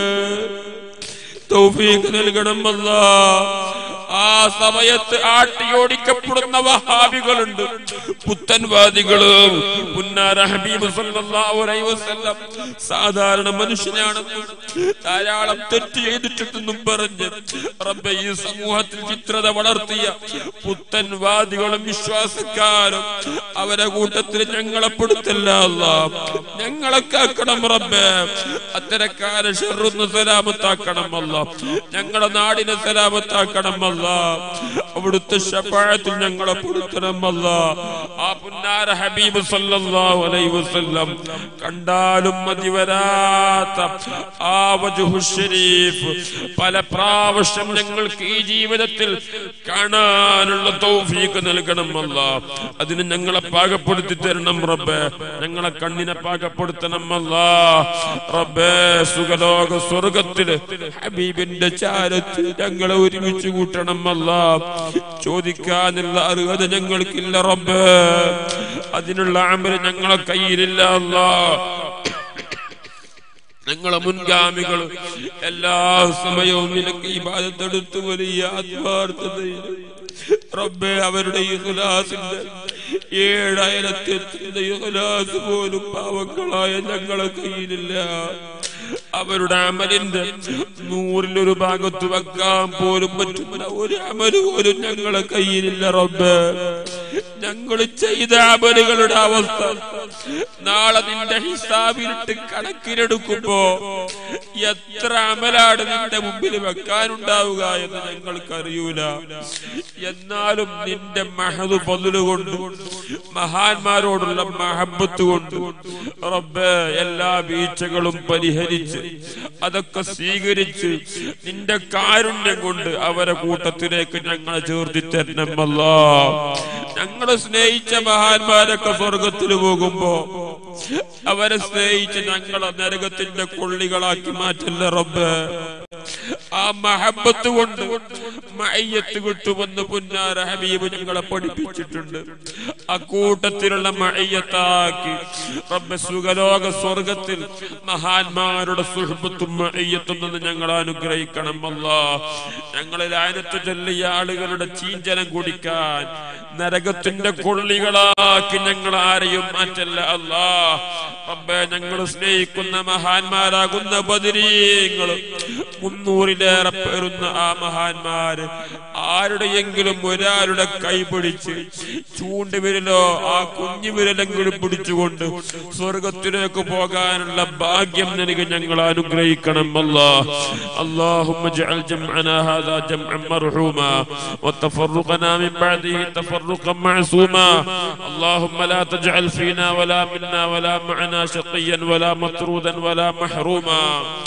തൗഫീഖ് നൽകണം അല്ലാ ആ സമയത്ത് ആട്ടിയോടിക്കപ്പെടുന്ന വഹാബികളുണ്ട് പുത്തൻവാദികളും പുന്നാര ഹബീബ് സല്ലല്ലാഹു അലൈഹി വസല്ലം സാധാരണ മനുഷ്യനാണെന്നും ധാരാളം തെറ്റ് ചെയ്തിട്ടുണ്ടെന്നും പറഞ്ഞ് റബ്ബെ ഈ സമൂഹത്തിൽ ചിത്രത വളർത്തിയ പുത്തൻവാദികളും വിശ്വാസക്കാരും അവരെ കൂട്ടത്തിൽ ഞങ്ങളെ പെടുത്തല്ല അല്ലാ ഞങ്ങളെ കാക്കണം റബ്ബെ അത്തരക്കാരെ ഷെറുന്ന് സലാമത്താക്കണം അല്ല ഞങ്ങളുടെ നാടിനെ സലാമത്താക്കണം അല്ല അവിടുത്തെ ശപാഴത്തിൽ ഞങ്ങളെ പെടുത്തണം അല്ല ആ പുന്നാര ഹബീബ് സല്ലല്ലാഹു സല്ലല്ലാഹു അലൈഹി വസല്ലം കണ്ടാലും മതി വരാത്ത ആ വജ്ഹു ഷരീഫ് പല പ്രാവശ്യം ഞങ്ങൾക്ക് ഈ ജീവിതത്തിൽ കാണാനുള്ള തൗഫീഖ് നൽകണം അല്ല അതിന് ഞങ്ങളെ പാകപ്പെടുത്തി തരണം റബ്ബേ ഞങ്ങളെ കണ്ണിനെ പാകപ്പെടുത്തണം അല്ല റബ്ബേ സുഖലോക സ്വർഗത്തില് ഹബീബിന്റെ ചാരത്തിൽ ഞങ്ങളെ ഒരുമിച്ച് കൂട്ടണം അല്ല ചോദിക്കാനുള്ള അർഹത ഞങ്ങൾക്കില്ല റബ്ബേ അതിനുള്ള അമല് ഞങ്ങളെ കയ്യിലില്ല അല്ലാ ഞങ്ങളെ മുൻഗാമികൾ എല്ലാ സമയവും നിനക്ക് ഈ ബാധത്തെടുത്ത് വലിയ ആത്മാർത്ഥതയിൽ റബ്ബെ അവരുടെ ഇഖ്ലാസിന്റെ ഏഴായിരത്തി ഇഖ്ലാസ് പോലും പാവങ്ങളായ ഞങ്ങളെ കയ്യിലില്ല അവരുടെ അമലിന്റെ നൂറിലൊരു ഭാഗത്ത് വെക്കാൻ പോലും പറ്റുന്ന ഒരു അമല് പോലും ഞങ്ങളെ കയ്യിലില്ല റബ്ബ് ഞങ്ങൾ ചെയ്ത അമലുകളുടെ അവസ്ഥ നാളെ നിന്റെ ഹിസാബിലിട്ട് കണക്കിലെടുക്കുമ്പോ എത്ര അമലാണ് നിന്റെ മുമ്പിൽ വെക്കാനുണ്ടാവുക എന്ന് ഞങ്ങൾക്കറിയൂല എന്നാലും നിന്റെ മഹത് പൊതലുകൊണ്ട് മഹാന്മാരോടുള്ള മഹബത്ത് കൊണ്ട് റബ്ബ് എല്ലാ വീഴ്ചകളും പരിഹരിച്ച് അതൊക്കെ സ്വീകരിച്ച് നിന്റെ കാരുണ്യം കൊണ്ട് അവരെ കൂട്ടത്തിലേക്ക് ഞങ്ങളെ ചേർത്തി തരണമല്ലോ ഞങ്ങളെ സ്നേഹിച്ച മഹാന്മാരൊക്കെ സ്വർഗത്തിൽ പോകുമ്പോ അവരെ സ്നേഹിച്ച് ഞങ്ങളെ നരകത്തിന്റെ കൊള്ളികളാക്കി മാറ്റല്ല റബ്ബ് ആ മഹബത്ത് കൊണ്ട് മയ്യത്ത് കിട്ടുമെന്ന് പുന്നാര ഹബീബ് ഞങ്ങളെ പഠിപ്പിച്ചിട്ടുണ്ട് ആ കൂട്ടത്തിലുള്ള മയ്യത്താക്കി റബ്ബ് സുഖലോക സ്വർഗത്തിൽ മഹാന്മാരുടെ സുഹൃത്തും മയ്യത്തും നിന്ന് ഞങ്ങൾ അനുഗ്രഹിക്കണം അല്ല ഞങ്ങളിൽ ആനത്ത് ചൊല്ലിയ ആളുകളുടെ ചീഞ്ചലം കുടിക്കാൻ നരകത്തിന്റെ കൊള്ളികളാക്കി ഞങ്ങൾ ആരെയും മാറ്റല്ല അല്ലാ റബ്ബെ ഞങ്ങൾ സ്നേഹിക്കുന്ന മഹാന്മാരാകുന്ന ബദിരീങ്ങൾ മുന്നൂറിലേറെ പേരുന്ന ആ മഹാന്മാര് ആരുടെയെങ്കിലും ഒരാളുടെ കൈ പിടിച്ച് ചൂണ്ടുവിരലോ ആ കുഞ്ഞു വിരലെങ്കിലും പിടിച്ചുകൊണ്ട് സ്വർഗത്തിലേക്ക് പോകാനുള്ള ഭാഗ്യം നൽകി ഞങ്ങൾ അനുഗ്രഹിക്കണം അല്ലാ اللهم اجعل جمعنا هذا جمعا مرحوما وتفرقنا من بعده تفرقا معصوما اللهم لا تجعل فينا ولا منا ولا معنا شقيا ولا مطرودا ولا محروما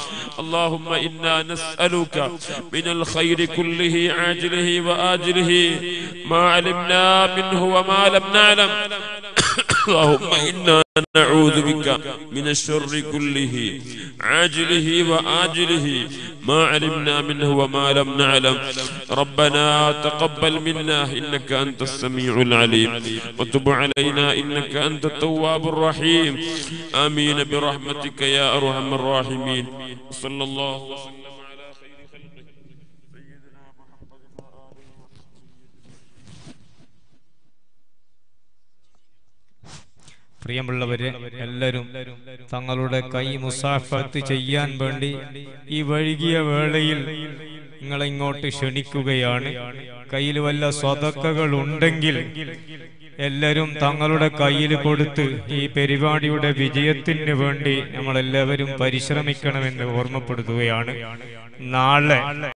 اللهم انا نسالك من الخير كله عاجله واجله ما علمنا منه وما لم نعلم اللهم انا نعوذ بك من الشر كله عاجله واجله ما علمنا منه وما لم نعلم ربنا تقبل منا انك انت السميع العليم وتب علينا انك انت التواب الرحيم امين برحمتك يا ارحم الراحمين صلى الله وسلم على خير خلقه سيدنا محمد പ്രിയമുള്ളവരെ എല്ലാവരും തങ്ങളുടെ കൈ മുസാഫത്ത് ചെയ്യാൻ വേണ്ടി ഈ വൈകിയ വേളയിൽ നിങ്ങളെ ഇങ്ങോട്ട് ക്ഷണിക്കുകയാണ് കയ്യിൽ വല്ല സ്വതക്കകൾ ഉണ്ടെങ്കിൽ എല്ലാവരും തങ്ങളുടെ കയ്യിൽ കൊടുത്ത് ഈ പരിപാടിയുടെ വിജയത്തിന് വേണ്ടി നമ്മളെല്ലാവരും പരിശ്രമിക്കണമെന്ന് ഓർമ്മപ്പെടുത്തുകയാണ് നാളെ